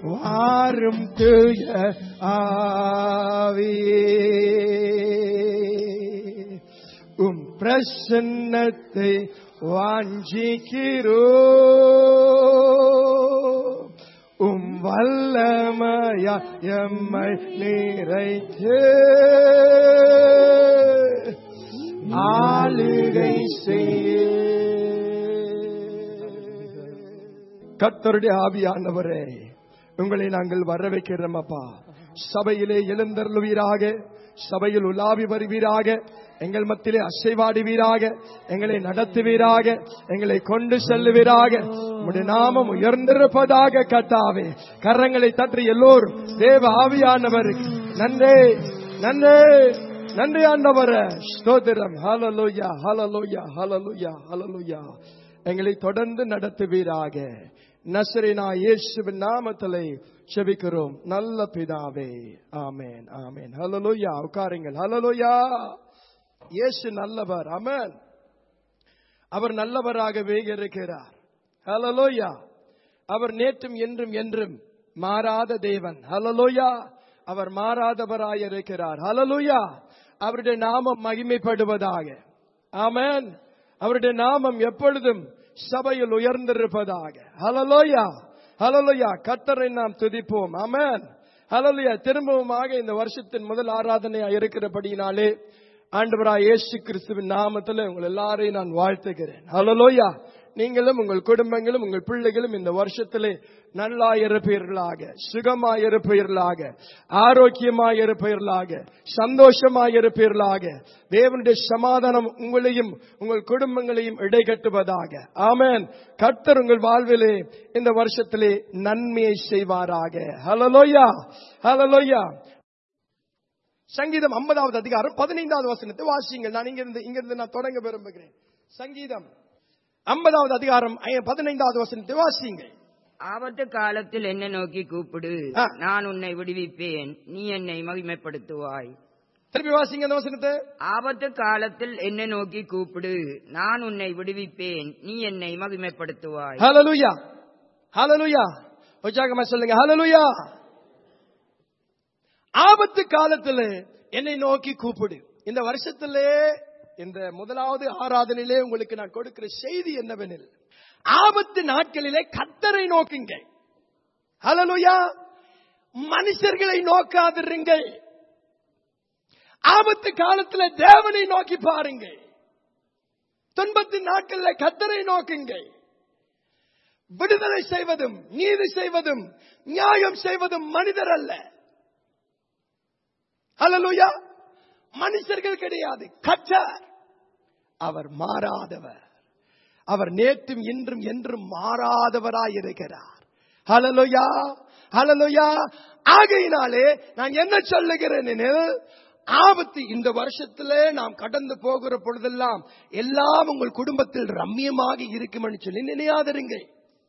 வாரும் தூய ஆவியே உம் பிரசன்னத்தை வாஞ்சிக்கிறோ உம் வல்லமையா எம்மை நிறைத்து ஆளுகை செய்ய கர்த்தருடைய ஆவியானவரே உங்களை நாங்கள் வர வைக்கிறோம் அப்பா சபையிலே எழுந்தருளுவீராக சபையில் உலாவி வருவீராக எங்கள் மத்தியிலே அசைவாடுவீராக எங்களை நடத்துவீராக எங்களை கொண்டு செல்லுவீராக உம்முடைய நாமம் உயர்ந்திருப்பதாக கத்தாவே கரங்களை தற்றி எல்லோரும் தேவ ஆவியானவர் நன்றே நன்றே நன்றி ஆண்டவர ஸ்தோத்திரம் ஹalleluya ஹalleluya ஹalleluya ஹalleluya எங்களை தொடர்ந்து நடத்துவீராக நசரேனா இயேசுவின் நாமத்திலே செபிக்கிறோம் நல்ல பிதாவே ஆமென் ஆமென் ஹalleluya உட்காருங்கள் ஹalleluya இயேசு நல்லவர் ஆமென் அவர் நல்லவராகவே இருக்கிறார் ஹalleluya அவர் நேற்றும் என்றும் என்றும் மாறாத தேவன் ஹalleluya அவர் மாறாதவராய் இருக்கிறார் ஹalleluya அவருடைய நாமம் மகிமைப்படுவதாக ஆமென் அவருடைய நாமம் எப்பொழுதும் சபையில் உயர்ந்திருப்பதாக ஹalleluya ஹalleluya கர்த்தரை நாம் துதிப்போம் ஆமென் ஹalleluya திரும்பவுமாக இந்த வருஷத்தின் முதல் ஆராதனையா இருக்கிறபடியினாலே ஆண்டவராய் இயேசு கிறிஸ்துவின் நாமத்தில் உங்கள் எல்லாரையும் நான் வாழ்த்துகிறேன் ஹalleluya நீங்களும் உங்கள் குடும்பங்களும் உங்கள் பிள்ளைகளும் இந்த வருஷத்திலே நல்லாயிருப்பீர்களாக சுகமாயிருப்பீர்களாக ஆரோக்கியமாயிருப்பீர்களாக சந்தோஷமாயிருப்பீர்களாக தேவனுடைய சமாதானம் உங்களையும் உங்கள் குடும்பங்களையும் இடைகட்டுவதாக ஆமென் கர்த்தர் உங்கள் வாழ்விலே இந்த வருஷத்திலே நன்மையை செய்வாராக ஹalleluya ஹalleluya சங்கீதம் ஐம்பதாவது அதிகாரம் பதினைந்தாவது வசனத்தை வாசியுங்கள் நான் இங்கிருந்து இங்கிருந்து நான் தொடங்க விரும்புகிறேன் சங்கீதம் ஐம்பதாவது அதிகாரம் ஐ- பதினைந்தாவது வசனத்தை வாசியுங்கள் ஆபத்து காலத்தில் என்னை நோக்கி கூப்பிடு ஆ. நான் உன்னை விடுவிப்பேன் நீ என்னை மகிமைப்படுத்துவாய் திருப்பி வாசிங்க அந்த வசனத்தை ஆபத்து காலத்தில் என்னை நோக்கி கூப்பிடு நான் உன்னை விடுவிப்பேன் நீ என்னை மகிமைப்படுத்துவாய் ஹalleluya ஹalleluya உற்சாகமா சொல்லுங்க ஹalleluya ஆபத்து காலத்துல என்னை நோக்கி கூப்பிடு இந்த வருஷத்திலே இந்த முதலாவது ஆராதனையிலே உங்களுக்கு நான் கொடுக்கிற செய்தி என்னவெனில் ஆபத்து நாட்களிலே கத்தரை நோக்குங்க ஹalleluya மனுஷர்களை நோக்காதிருங்கள் ஆபத்து காலத்துல தேவனை நோக்கி பாருங்கள் துன்பத்தின் நாட்களில் கத்தரை நோக்குங்கள் விடுதலை செய்வதும் நீதி செய்வதும் நியாயம் செய்வதும் மனிதர் அல்ல ஹalleluya மனுஷர்கள் கிடையாது கற்றர் அவர் மாறாதவர் அவர் நேற்றும் இன்றும் என்றும் மாறாதவராய் இருக்கிறார் ஹalleluya ஹalleluya ஆகையினாலே நான் என்ன சொல்லுகிறேன் எனில், ஆபத்து இந்த வருஷத்திலே நாம் கடந்து போகிற பொழுதெல்லாம் எல்லாம் உங்கள் குடும்பத்தில் ரம்மியமாக இருக்கும் என்று சொல்லி நினையாதிருங்கள்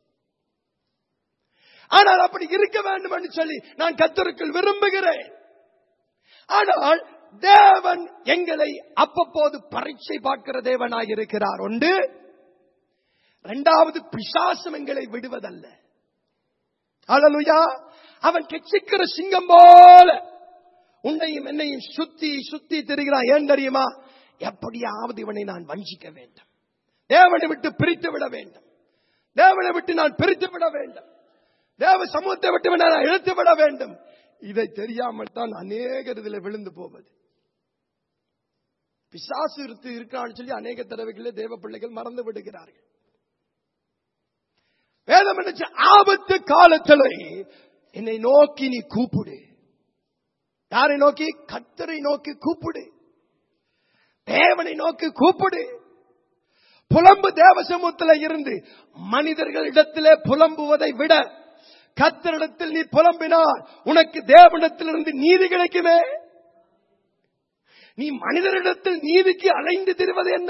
ஆனால் அப்படி இருக்க வேண்டும் என்று சொல்லி நான் கத்தருக்குள் விரும்புகிறேன் ஆனால் தேவன் எங்களை அவ்வப்போது பரீட்சை பார்க்கிற தேவனாய் இருக்கிறார் உண்டு இரண்டாவது பிசாசம் எங்களை விடுவதல்ல அல்லலுயா அவன் கெச்சிக்கிற சிங்கம் போல உன்னையும் என்னையும் சுத்தி சுத்தி திரிகிறான் ஏன் தெரியுமா எப்படியாவது இவனை நான் வஞ்சிக்க வேண்டும் தேவனை விட்டு பிரித்து விட வேண்டும் தேவனை விட்டு நான் பிரித்து விட வேண்டும் தேவ சமூகத்தை விட்டு இவனை நான் இழுத்து விட வேண்டும் இதை தெரியாமல் தான் அநேகர் இதில் விழுந்து போவது பிசாசு இருக்கு இருக்கான்னு சொல்லி அநேக தடவைகளே தேவ பிள்ளைகள் மறந்து விடுகிறார்கள் வேதம் என்னச்சு ஆபத்து காலத்தில் என்னை நோக்கி நீ கூப்பிடு யாரை நோக்கி கத்தரை நோக்கி கூப்பிடு தேவனை நோக்கி கூப்பிடு புலம்பு தேவ சமூகத்தில் இருந்து மனிதர்களிடத்திலே புலம்புவதை விட கத்தரிடத்தில் நீ புலம்பினால் உனக்கு தேவனிடத்திலிருந்து நீதி கிடைக்குமே நீ மனிதரிடத்தில் நீதிக்கு அலைந்து திரிவது என்ன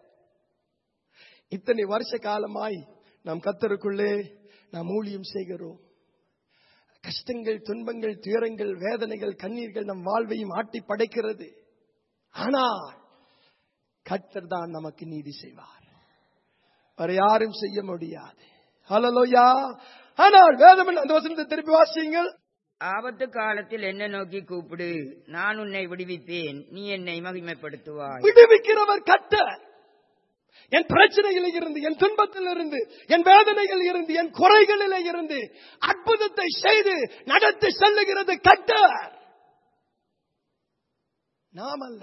இத்தனை வருஷ காலமாய் நாம் கத்தருக்குள்ளே நாம் ஊழியம் செய்கிறோம் கஷ்டங்கள் துன்பங்கள் துயரங்கள் வேதனைகள் கண்ணீர்கள் நம் வாழ்வையும் ஆட்டி படைக்கிறது ஆனால் கர்த்தர் தான் நமக்கு நீதி செய்வார் வேற யாரும் செய்ய முடியாது ஹalleluya ஆனால் வேதம் என்ன- அந்த வசனத்தை திருப்பி வாசியுங்கள் ஆபத்து காலத்தில் என்ன நோக்கி கூப்பிடு நான் உன்னை விடுவிப்பேன் நீ என்னை மகிமைப்படுத்துவாய் விடுவிக்கிறவர் கர்த்தர் என் பிரச்சனைகளில் இருந்து என் துன்பத்தில் இருந்து என் வேதனையில் இருந்து என் குறைகளில் இருந்து அற்புதத்தை செய்து நடத்தி செல்லுகிறது கர்த்தர் நாம் அல்ல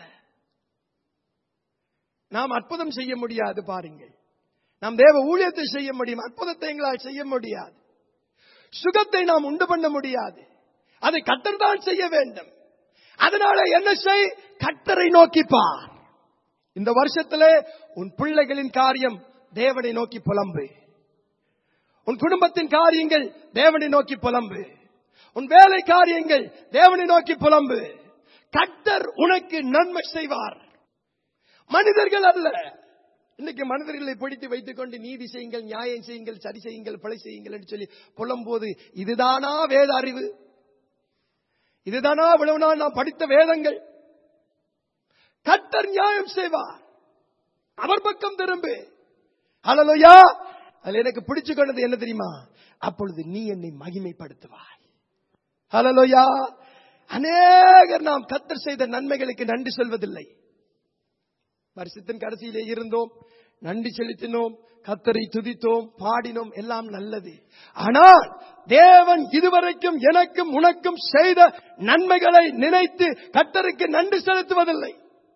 நாம் அற்புதம் செய்ய முடியாது பாருங்கள் நாம் தேவ ஊழியத்தை செய்ய முடியும் அற்புதத்தை எங்களால் செய்ய முடியாது சுகத்தை நாம் உண்டு பண்ண முடியாது அதை கத்தர் தான் செய்ய வேண்டும் அதனால என்ன செய் கத்தரை நோக்கி பார் இந்த வருஷத்திலே உன் பிள்ளைகளின் காரியம் தேவனை நோக்கி புலம்பு உன் குடும்பத்தின் காரியங்கள் தேவனை நோக்கி புலம்பு உன் வேலை காரியங்கள் தேவனை நோக்கி புலம்பு கத்தர் உனக்கு நன்மை செய்வார் மனிதர்கள் அல்ல இன்னைக்கு மனிதர்களை பிடித்து வைத்துக் கொண்டு நீதி செய்யுங்கள் நியாயம் செய்யுங்கள் சரி செய்யுங்கள் பிழை செய்யுங்கள் என்று சொல்லி புலம்போது இதுதானா வேத அறிவு இதுதானா இவ்வளவு நாள் நாம் படித்த வேதங்கள் கர்த்தர் நியாயம் செய்வார் அவர் பக்கம் திரும்பு ஹalleluya அதுல எனக்கு பிடிச்சு கொண்டது என்ன தெரியுமா அப்பொழுது நீ என்னை மகிமைப்படுத்துவாய் ஹalleluya அநேகர் நாம் கத்தர் செய்த நன்மைகளுக்கு நன்றி சொல்வதில்லை வருஷத்தின் கடைசியிலே இருந்தோம் நன்றி செலுத்தினோம் கத்தரை துதித்தோம் பாடினோம் எல்லாம் நல்லது ஆனால் தேவன் இதுவரைக்கும் எனக்கும் உனக்கும் செய்த நன்மைகளை நினைத்து கத்தருக்கு நன்றி செலுத்துவதில்லை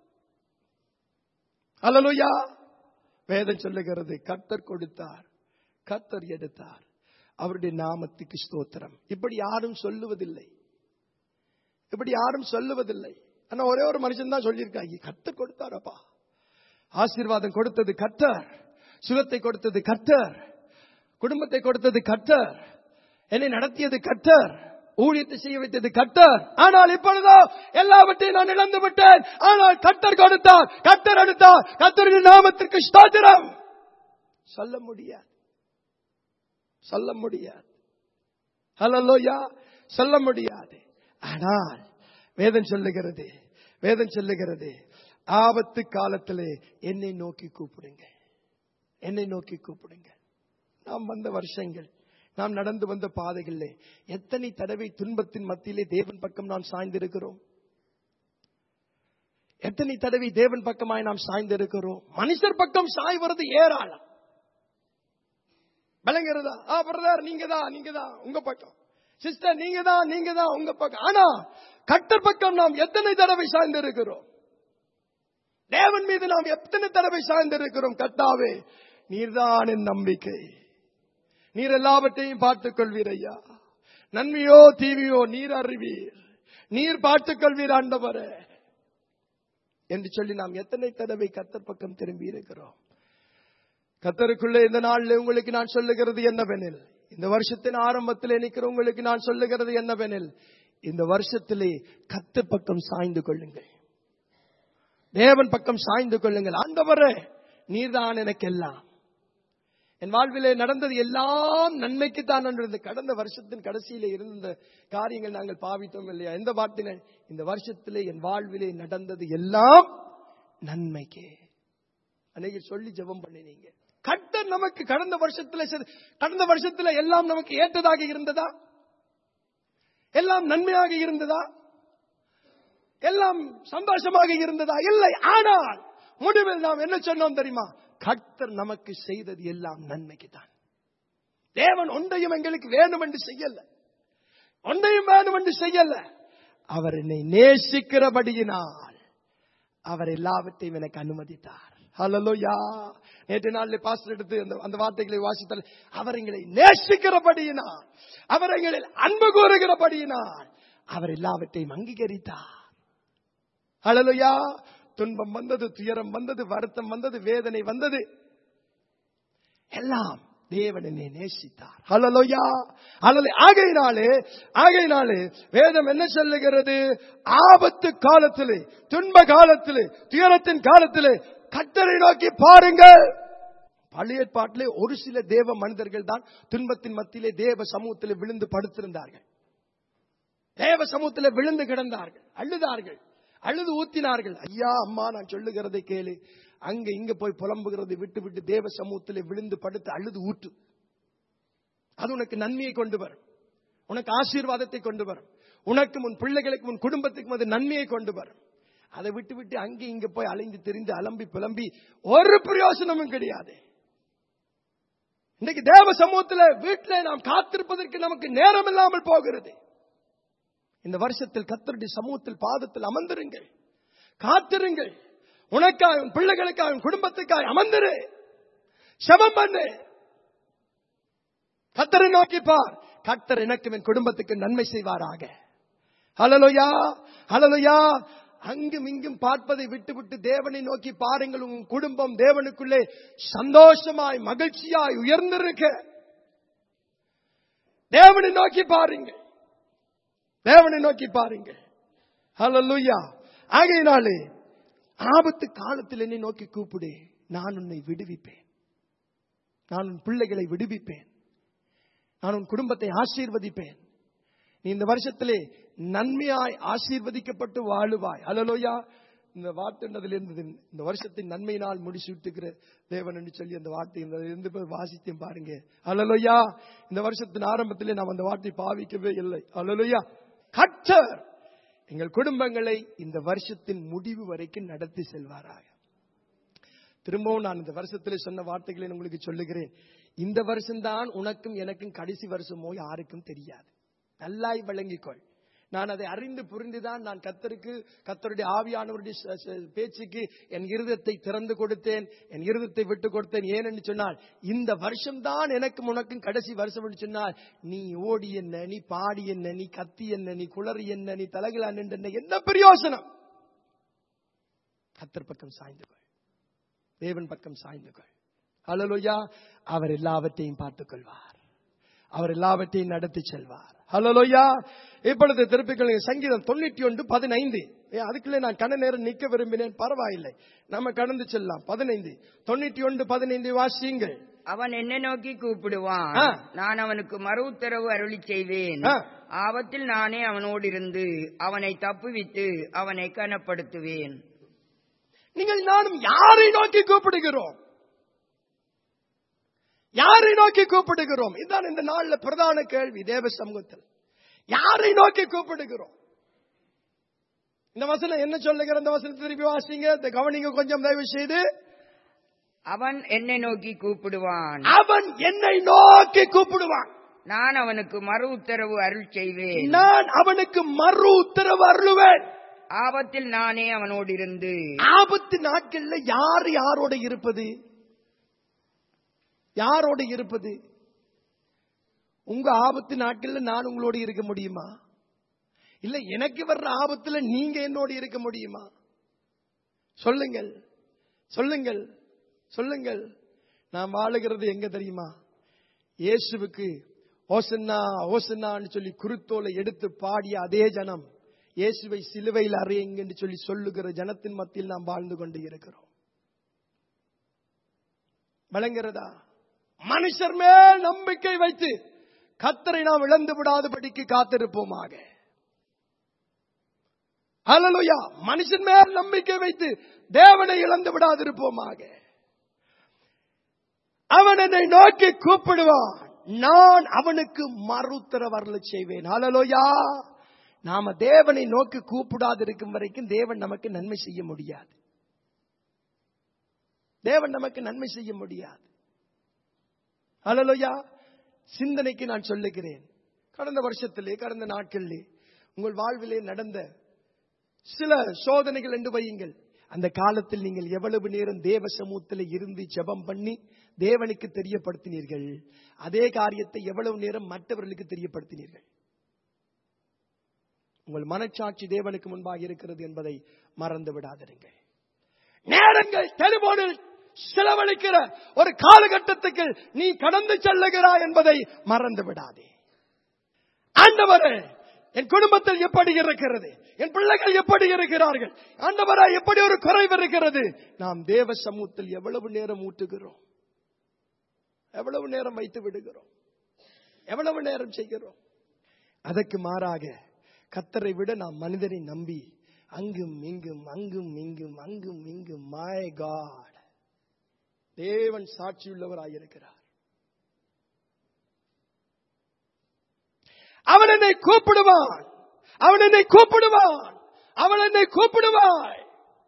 அல்லலுயா வேதம் சொல்லுகிறது கர்த்தர் கொடுத்தார் கர்த்தர் எடுத்தார் அவருடைய நாமத்துக்கு ஸ்தோத்திரம் இப்படி யாரும் சொல்லுவதில்லை இப்படி யாரும் சொல்லுவதில்லை ஆனா ஒரே ஒரு மனுஷன் தான் சொல்லியிருக்காங்க கர்த்தர் கொடுத்தாரப்பா ஆசீர்வாதம் கொடுத்தது கர்த்தர் சுகத்தை கொடுத்தது கர்த்தர் குடும்பத்தை கொடுத்தது கர்த்தர் என்னை நடத்தியது கர்த்தர் ஊழியத்தை செய்ய வைத்தது கர்த்தர் ஆனால் இப்பொழுதோ எல்லாவற்றையும் நான் இழந்து விட்டேன் ஆனால் கர்த்தர் கொடுத்தார் கர்த்தர் எடுத்தார் கர்த்தருடைய நாமத்திற்கு ஸ்தோத்திரம் சொல்ல முடியாது சொல்ல முடியாது ஹலலோயா சொல்ல முடியாது ஆனால் வேதம் சொல்லுகிறது வேதம் சொல்லுகிறது ஆபத்து காலத்திலே என்னை நோக்கி கூப்பிடுங்க என்னை நோக்கி கூப்பிடுங்க நாம் வந்த வருஷங்கள் நாம் நடந்து வந்த பாதைகளிலே எத்தனை தடவை துன்பத்தின் மத்தியிலே தேவன் பக்கம் நாம் சாய்ந்திருக்கிறோம் எத்தனை தடவை தேவன் பக்கமாய் நாம் சாய்ந்திருக்கிறோம் மனுஷர் பக்கம் சாய்வது ஏராளம் விளங்குறதா ஆ பிரதர் நீங்க தான் நீங்க தான் உங்க பக்கம் சிஸ்டர் நீங்க தான் நீங்க தான் உங்க பக்கம் ஆனா கட்டர் பக்கம் நாம் எத்தனை தடவை சாய்ந்திருக்கிறோம் தேவன் மீது நாம் எத்தனை தடவை சாய்ந்திருக்கிறோம் கட்டாவே நீர்தான் என் நம்பிக்கை நீர் எல்லாவற்றையும் பார்த்துக் கொள்வீர் ஐயா நன்மையோ தீமையோ நீர் அறிவீர் நீர் பார்த்துக் கொள்வீர் ஆண்டவரே என்று சொல்லி நாம் எத்தனை தடவை கத்தர் பக்கம் திரும்பி இருக்கிறோம் கத்தருக்குள்ளே இந்த நாளில் உங்களுக்கு நான் சொல்லுகிறது என்னவெனில் இந்த வருஷத்தின் ஆரம்பத்தில் நிற்கிற உங்களுக்கு நான் சொல்லுகிறது என்னவெனில் இந்த வருஷத்திலே கத்து பக்கம் சாய்ந்து கொள்ளுங்கள் தேவன் பக்கம் சாய்ந்து கொள்ளுங்கள் ஆண்டவரே நீர்தான் எனக்கு எல்லாம் என் வாழ்விலே நடந்தது எல்லாம் நன்மைக்கு தான் நடந்தது கடந்த வருஷத்தின் கடைசியிலே இருந்த காரியங்கள் நாங்கள் பாவித்தோம் இல்லையா எந்த வார்த்தைங்க இந்த வருஷத்திலே என் வாழ்விலே நடந்தது எல்லாம் நன்மைக்கு அன்னைக்கு சொல்லி ஜெபம் பண்ணினீங்க கட்டர் நமக்கு கடந்த வருஷத்துல செ- கடந்த வருஷத்துல எல்லாம் நமக்கு ஏற்றதாக இருந்ததா எல்லாம் நன்மையாக இருந்ததா எல்லாம் சந்தோஷமாக இருந்ததா இல்லை ஆனால் முடிவில் நாம் என்ன சொன்னோம் தெரியுமா கர்த்தர் நமக்கு செய்தது எல்லாம் நன்மைக்கு தான் தேவன் ஒன்றையும் எங்களுக்கு வேணும் என்று செய்யல ஒன்றையும் வேணும் என்று செய்யல அவர் என்னை நேசிக்கிறபடியினால் அவர் எல்லாவற்றையும் எனக்கு அனுமதித்தார் ஹalleluya நேற்று நாளில் பாஸ்டர் எடுத்து அந்த அந்த வார்த்தைகளை வாசித்தால் அவர் எங்களை நேசிக்கிறபடியினால் அவர் எங்களில் அன்பு கூறுகிறபடியினால் அவர் எல்லாவற்றையும் அங்கீகரித்தார் ஹalleluya துன்பம் வந்தது துயரம் வந்தது வருத்தம் வந்தது வேதனை வந்தது எல்லாம் தேவன் என்னை நேசித்தார் ஹalleluya ஹalleluya ஆகையினாலே ஆகையினாலே வேதம் என்ன சொல்லுகிறது ஆபத்து காலத்திலே துன்ப காலத்திலே துயரத்தின் காலத்திலே கத்தரை நோக்கி பாருங்கள் பழைய ஏற்பாட்டிலே ஒரு சில தேவ மனிதர்கள் தான் துன்பத்தின் மத்தியிலே தேவ சமூகத்திலே விழுந்து படுத்திருந்தார்கள் தேவ சமூகத்திலே விழுந்து கிடந்தார்கள் அழுதார்கள் அழுது ஊத்தினார்கள் ஐயா அம்மா நான் சொல்லுகிறதை கேளு அங்க இங்க போய் புலம்புகிறதை விட்டு விட்டு தேவ சமூகத்திலே விழுந்து படுத்து அழுது ஊற்று அது உனக்கு நன்மையை கொண்டு வரும் உனக்கு ஆசீர்வாதத்தை கொண்டு வரும் உனக்கும் உன் பிள்ளைகளுக்கும் உன் குடும்பத்துக்கும் அது நன்மையை கொண்டு வரும் அதை விட்டு விட்டு அங்கே இங்க போய் அலைந்து திரிந்து அலம்பி புலம்பி ஒரு பிரயோசனமும் கிடையாது இன்னைக்கு தேவ சமூகத்துல வீட்டில் நாம் காத்திருப்பதற்கு நமக்கு நேரம் இல்லாமல் போகிறது இந்த வருஷத்தில் கத்தருடைய சமூகத்தில் பாதத்தில் அமர்ந்திருங்கள் காத்திருங்கள் உனக்காக உன் பிள்ளைகளுக்காக உன் குடும்பத்துக்காக அமர்ந்திரு செபம் பண்ணு கத்தரை நோக்கி பார் கத்தர் எனக்கும் என் குடும்பத்துக்கு நன்மை செய்வாராக ஹலலுயா ஹலலுயா அங்கும் இங்கும் பார்ப்பதை விட்டுவிட்டு தேவனை நோக்கி பாருங்கள் உன் குடும்பம் தேவனுக்குள்ளே சந்தோஷமாய் மகிழ்ச்சியாய் உயர்ந்திருக்க தேவனை நோக்கி பாருங்கள் தேவனை நோக்கி பாருங்கள் ஹலலுயா ஆகையினாலே ஆபத்து காலத்தில் என்னை நோக்கி கூப்பிடு நான் உன்னை விடுவிப்பேன் நான் உன் பிள்ளைகளை விடுவிப்பேன் நான் உன் குடும்பத்தை ஆசீர்வதிப்பேன் நீ இந்த வருஷத்திலே நன்மையாய் ஆசீர்வதிக்கப்பட்டு வாழுவாய் அலலோயா இந்த வார்த்தைன்றதுல இருந்தது இந்த வருஷத்தின் நன்மையினால் முடிச்சு விட்டுக்கிற தேவன் என்று சொல்லி அந்த வார்த்தை இந்த இருந்து போய் வாசித்தையும் பாருங்க அலலோயா இந்த வருஷத்தின் ஆரம்பத்திலே நாம் அந்த வார்த்தை பாவிக்கவே இல்லை அலலோயா கற்றர் எங்கள் குடும்பங்களை இந்த வருஷத்தின் முடிவு வரைக்கும் நடத்தி செல்வாராக திரும்பவும் நான் இந்த வருஷத்தில் சொன்ன வார்த்தைகளை உங்களுக்கு சொல்லுகிறேன் இந்த வருஷம்தான் உனக்கும் எனக்கும் கடைசி வருஷமோ யாருக்கும் தெரியாது நல்லாய் விளங்கிக்கொள் நான் அதை அறிந்து புரிந்துதான் நான் கத்தருக்கு கத்தருடைய ஆவியானவருடைய ச- ச- பேச்சுக்கு என் இருதத்தை திறந்து கொடுத்தேன் என் இருதத்தை விட்டு கொடுத்தேன் ஏனென்று சொன்னால் இந்த வருஷம்தான் எனக்கும் உனக்கும் கடைசி வருஷம் என்று சொன்னால் நீ ஓடி என்ன நீ பாடி என்ன நீ கத்தி என்ன நீ குளறி என்ன நீ தலைகளா நின்று என்ன பிரயோசனம் கத்தர் பக்கம் சாய்ந்து கொள் தேவன் பக்கம் சாய்ந்து கொள் ஹalleluya அவர் எல்லாவற்றையும் பார்த்துக் கொள்வார் அவர் எல்லாவற்றையும் நடத்தி செல்வார் ஹalleluya இப்பொழுது திருப்பிக் கொள்ளுங்க சங்கீதம் தொண்ணூற்றி ஒன்று பதினைந்து அதுக்குள்ளே நான் கண்ண நேரம் நிக்க விரும்பினேன் பரவாயில்லை நம்ம கடந்து செல்லலாம் பதினைந்து தொண்ணூற்றி ஒன்று பதினைந்து வாசியுங்கள் அவன் என்னை நோக்கி கூப்பிடுவான் ஆ. நான் அவனுக்கு மறு உத்தரவு அருளி செய்வேன் ஆ. ஆபத்தில் நானே அவனோடு இருந்து அவனை தப்புவித்து அவனை கனப்படுத்துவேன் நீங்கள் நானும் யாரை நோக்கி கூப்பிடுகிறோம் யாரை நோக்கி கூப்பிடுகிறோம் இதுதான் இந்த நாள்ல பிரதான கேள்வி தேவ சமூகத்தில் யாரை நோக்கி கூப்பிடுகிறோம் இந்த வசனம் என்ன சொல்லுகிற இந்த வசனத்தை திருப்பி வாசிங்க இந்த கவனிங்க கொஞ்சம் தயவு செய்து அவன் என்னை நோக்கி கூப்பிடுவான் அவன் என்னை நோக்கி கூப்பிடுவான் நான் அவனுக்கு மறு உத்தரவு அருள் செய்வேன் நான் அவனுக்கு மறு உத்தரவு அருளுவேன் ஆபத்தில் நானே அவனோடு இருந்து ஆபத்து நாட்கள்ல யார் யாரோட இருப்பது யாரோட இருப்பது உங்க ஆபத்து நாட்கள்ல நான் உங்களோட இருக்க முடியுமா இல்ல எனக்கு வர்ற ஆபத்துல நீங்க என்னோட இருக்க முடியுமா சொல்லுங்கள் சொல்லுங்கள் சொல்லுங்கள் நான் வாழுகிறது எங்க தெரியுமா இயேசுவுக்கு ஓசன்னா ஓசன்னான்னு சொல்லி குருத்தோலை எடுத்து பாடிய அதே ஜனம் இயேசுவை சிலுவையில் அறையுங்க என்று சொல்லி சொல்லுகிற ஜனத்தின் மத்தியில் நாம் வாழ்ந்து கொண்டு இருக்கிறோம் வழங்குறதா மனுஷர் மேல் நம்பிக்கை வைத்து கத்தரை நாம் இழந்து விடாதபடிக்கு காத்திருப்போமாக ஹalleluya மனுஷன் மேல் நம்பிக்கை வைத்து தேவனை இழந்து விடாதிருப்போமாக அவன் என்னை நோக்கி கூப்பிடுவான் நான் அவனுக்கு மறுத்தரவரல செய்வேன் ஹalleluya நாம தேவனை நோக்கி கூப்பிடாது இருக்கும் வரைக்கும் தேவன் நமக்கு நன்மை செய்ய முடியாது தேவன் நமக்கு நன்மை செய்ய முடியாது ஹalleluya சிந்தனைக்கு நான் சொல்லுகிறேன் கடந்த வருஷத்திலே கடந்த நாட்களிலே உங்கள் வாழ்விலே நடந்த சில சோதனைகள் என்று வையுங்கள் அந்த காலத்தில் நீங்கள் எவ்வளவு நேரம் தேவ சமூகத்தில் இருந்து ஜெபம் பண்ணி தேவனுக்கு தெரியப்படுத்தினீர்கள் அதே காரியத்தை எவ்வளவு நேரம் மற்றவர்களுக்கு தெரியப்படுத்தினீர்கள் உங்கள் மனச்சாட்சி தேவனுக்கு முன்பாக இருக்கிறது என்பதை மறந்து விடாதிருங்கள் நேரங்கள் டெலிபோனில் செலவழிக்கிற ஒரு காலகட்டத்துக்கு நீ கடந்து செல்லுகிறாய் என்பதை மறந்து விடாதே ஆண்டவரே என் குடும்பத்தில் எப்படி இருக்கிறது என் பிள்ளைகள் எப்படி இருக்கிறார்கள் ஆண்டவரா எப்படி ஒரு குறைவு இருக்கிறது நாம் தேவ சமூகத்தில் எவ்வளவு நேரம் ஊட்டுகிறோம் எவ்வளவு நேரம் வைத்து விடுகிறோம் எவ்வளவு நேரம் செய்கிறோம் அதற்கு மாறாக கத்தரை விட நாம் மனிதனை நம்பி அங்கும் இங்கும் அங்கும் இங்கும் அங்கும் இங்கும் மை காட் தேவன் சாட்சியுள்ளவராயிருக்கிறார் அவன் என்னை கூப்பிடுவான் அவன் என்னை கூப்பிடுவான் அவன் என்னை கூப்பிடுவாய்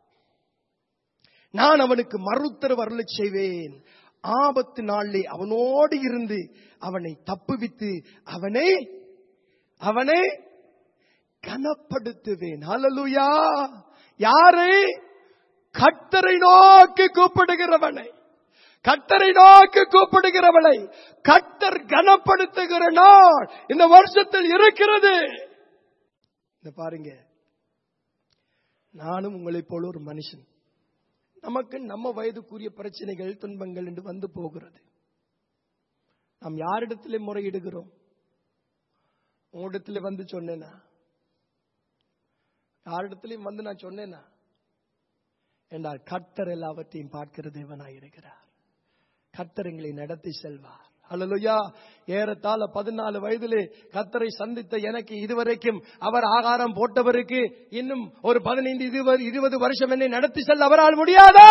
நான் அவனுக்கு மறுத்தரவு அருளச் செய்வேன் ஆபத்து நாளிலே அவனோடு இருந்து அவனை தப்புவித்து அவனை அவனை கனப்படுத்துவேன் ஹalleluya யாரை கத்தரை நோக்கி கூப்பிடுகிறவனை கத்தரை நோக்கி கூப்பிடுகிறவளை கத்தர் கனப்படுத்துகிற நாள் இந்த வருஷத்தில் இருக்கிறது இந்த பாருங்க நானும் உங்களைப் போல ஒரு மனுஷன் நமக்கு நம்ம வயதுக்குரிய பிரச்சனைகள் துன்பங்கள் என்று வந்து போகிறது நாம் யாரிடத்திலே முறையிடுகிறோம் உங்களிடத்துல வந்து சொன்னேனா யாரிடத்திலையும் வந்து நான் சொன்னேனா என்றால் கர்த்தர் எல்லாவற்றையும் பார்க்கிற தேவனாய் இருக்கிறார் கர்த்தர் எங்களை நடத்தி செல்வார் அல்லலுயா ஏறத்தாழ பதினாலு வயதிலே கத்தரை சந்தித்த எனக்கு இதுவரைக்கும் அவர் ஆகாரம் போட்டவருக்கு இன்னும் ஒரு பதினைந்து இருபது இருபது வருஷம் என்னை நடத்தி செல்ல அவரால் முடியாதா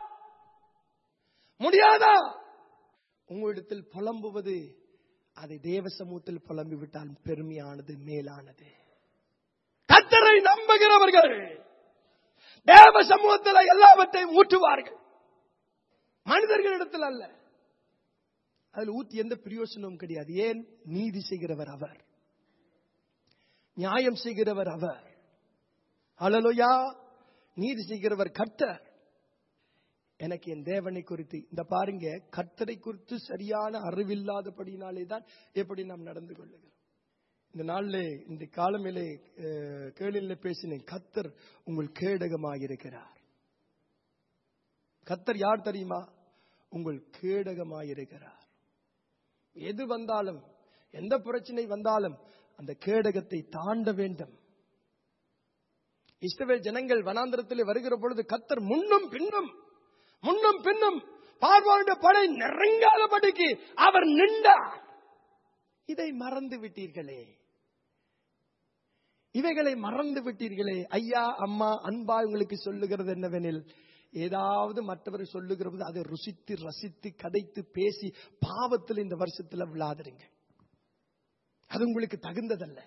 முடியாதா உங்களிடத்தில் புலம்புவது அதை தேவ சமூகத்தில் புலம்பி விட்டால் பெருமையானது மேலானது கத்தரை நம்புகிறவர்கள் தேவ சமூகத்தில் எல்லாவற்றையும் ஊற்றுவார்கள் மனிதர்களிடத்தில் அல்ல அதில் ஊத்தி எந்த பிரயோசனமும் கிடையாது ஏன் நீதி செய்கிறவர் அவர் நியாயம் செய்கிறவர் அவர் அலலுயா நீதி செய்கிறவர் கர்த்தர் எனக்கு என் தேவனை குறித்து இந்த பாருங்க கர்த்தரை குறித்து சரியான அறிவில்லாதபடினாலே தான் எப்படி நாம் நடந்து கொள்ளுகிறோம் இந்த நாளிலே இந்த காலமிலே அஹ், கேளிலே பேசினேன் கர்த்தர் உங்கள் கேடகமாக இருக்கிறார் கர்த்தர் யார் தெரியுமா உங்கள் கேடகமாக இருக்கிறார் எது வந்தாலும் எந்த பிரச்சனை வந்தாலும் அந்த கேடகத்தை தாண்ட வேண்டும் இஸ்ரவேல் ஜனங்கள் வனாந்திரத்திலே வருகிற பொழுது கத்தர் முன்னும் பின்னும் முன்னும் பின்னும் பார்வோனுடைய படை நெருங்காதபடிக்கு அவர் நின்றார் இதை மறந்து விட்டீர்களே இவைகளை மறந்து விட்டீர்களே ஐயா அம்மா அன்பா உங்களுக்கு சொல்லுகிறது என்னவெனில் ஏதாவது மற்றவர் சொல்லுகிறது அதை ருசித்து ரசித்து கதைத்து பேசி பாவத்தில் இந்த வருஷத்துல விழாதுறீங்க அது உங்களுக்கு தகுந்ததல்ல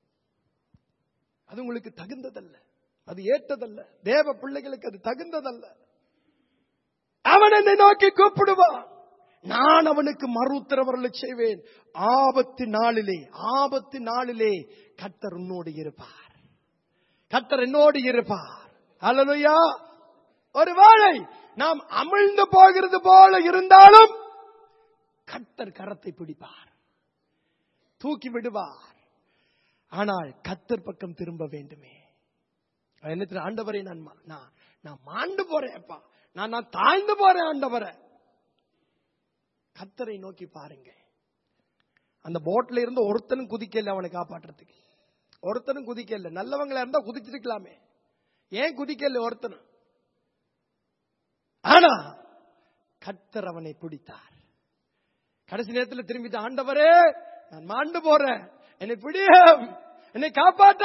அது உங்களுக்கு தகுந்ததல்ல அது ஏற்றதல்ல தேவ பிள்ளைகளுக்கு அது தகுந்ததல்ல அவன் என்னை நோக்கி கூப்பிடுவான் நான் அவனுக்கு மறு உத்தரவர்களை செய்வேன் ஆபத்து நாளிலே ஆபத்து நாளிலே கர்த்தர் உன்னோடு இருப்பார் கர்த்தர் என்னோடு இருப்பார் அல்லலுயா ஒருவேளை நாம் அமிழ்ந்து போகிறது போல இருந்தாலும் கர்த்தர் கரத்தை பிடிப்பார் தூக்கி விடுவார் ஆனால் கத்தர் பக்கம் திரும்ப வேண்டுமே என்ன ஆண்டவரே நான் மா- நான் நான் மாண்டு போறேன் அப்பா நான் நான் தாழ்ந்து போறேன் ஆண்டவரை கத்தரை நோக்கி பாருங்க அந்த போட்ல இருந்து ஒருத்தனும் குதிக்கல அவனை காப்பாற்றுறதுக்கு ஒருத்தனும் குதிக்கல நல்லவங்களா இருந்தா குதிச்சிருக்கலாமே ஏன் குதிக்கல ஒருத்தனும் ஆனா கத்தர் அவனை பிடித்தார் கடைசி நேரத்தில் திரும்பிட்டு ஆண்டவரே நான் மாண்டு போறேன் என்னை பிடியும் என்னை காப்பாற்ற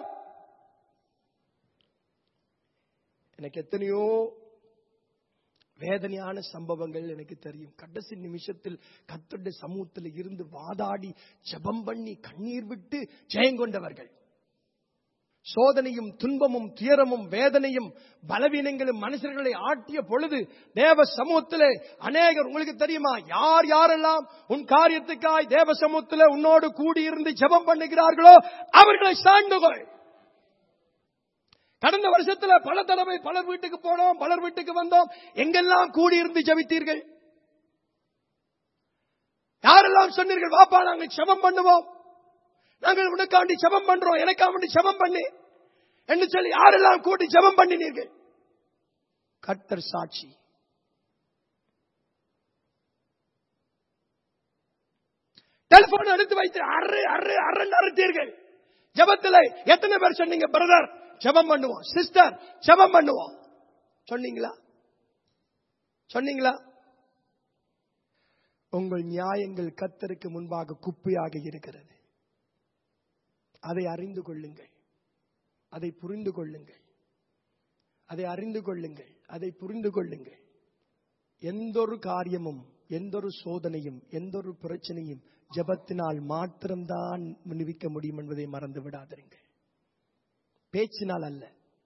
எனக்கு எத்தனையோ வேதனையான சம்பவங்கள் எனக்கு தெரியும் கடைசி நிமிஷத்தில் கத்தருடைய சமூகத்தில் இருந்து வாதாடி ஜெபம் பண்ணி கண்ணீர் விட்டு ஜெயங்கொண்டவர்கள் சோதனையும் துன்பமும் துயரமும் வேதனையும் பலவீனங்களும் மனுஷர்களை ஆட்டிய பொழுது தேவ சமூகத்திலே அநேகர் உங்களுக்கு தெரியுமா யார் யாரெல்லாம் உன் காரியத்துக்காய் தேவ சமூகத்திலே உன்னோடு கூடியிருந்து ஜெபம் பண்ணுகிறார்களோ அவர்களை சார்ந்துகொள் கடந்த வருஷத்துல பல தடவை பலர் வீட்டுக்கு போனோம் பலர் வீட்டுக்கு வந்தோம் எங்கெல்லாம் கூடியிருந்து ஜெபித்தீர்கள் யாரெல்லாம் சொன்னீர்கள் வாப்பா நாங்கள் ஜெபம் பண்ணுவோம் நாங்கள் உனக்காண்டி ஜெபம் பண்றோம் எனக்காண்டி ஜெபம் பண்ணி என்று சொல்லி யாரெல்லாம் கூட்டி ஜெபம் பண்ணினீர்கள் கர்த்தர் சாட்சி டெலிபோன் எடுத்து வைத்து அரு அரு அருன்னு அறுத்தீர்கள் ஜெபத்தில் எத்தனை பேர் சொன்னீங்க பிரதர் ஜெபம் பண்ணுவோம் சிஸ்டர் ஜெபம் பண்ணுவோம் சொன்னீங்களா சொன்னீங்களா உங்கள் நியாயங்கள் கத்தருக்கு முன்பாக குப்பையாக இருக்கிறது அதை அறிந்து கொள்ளுங்கள் அதை புரிந்து கொள்ளுங்கள் அதை அறிந்து கொள்ளுங்கள் அதை புரிந்து கொள்ளுங்கள் எந்த ஒரு காரியமும் எந்த ஒரு சோதனையும் எந்த ஒரு பிரச்சனையும் ஜெபத்தினால் மாத்திரம்தான் விடுவிக்க முடியும் என்பதை மறந்து விடாதீர்கள் பேச்சினால் அல்ல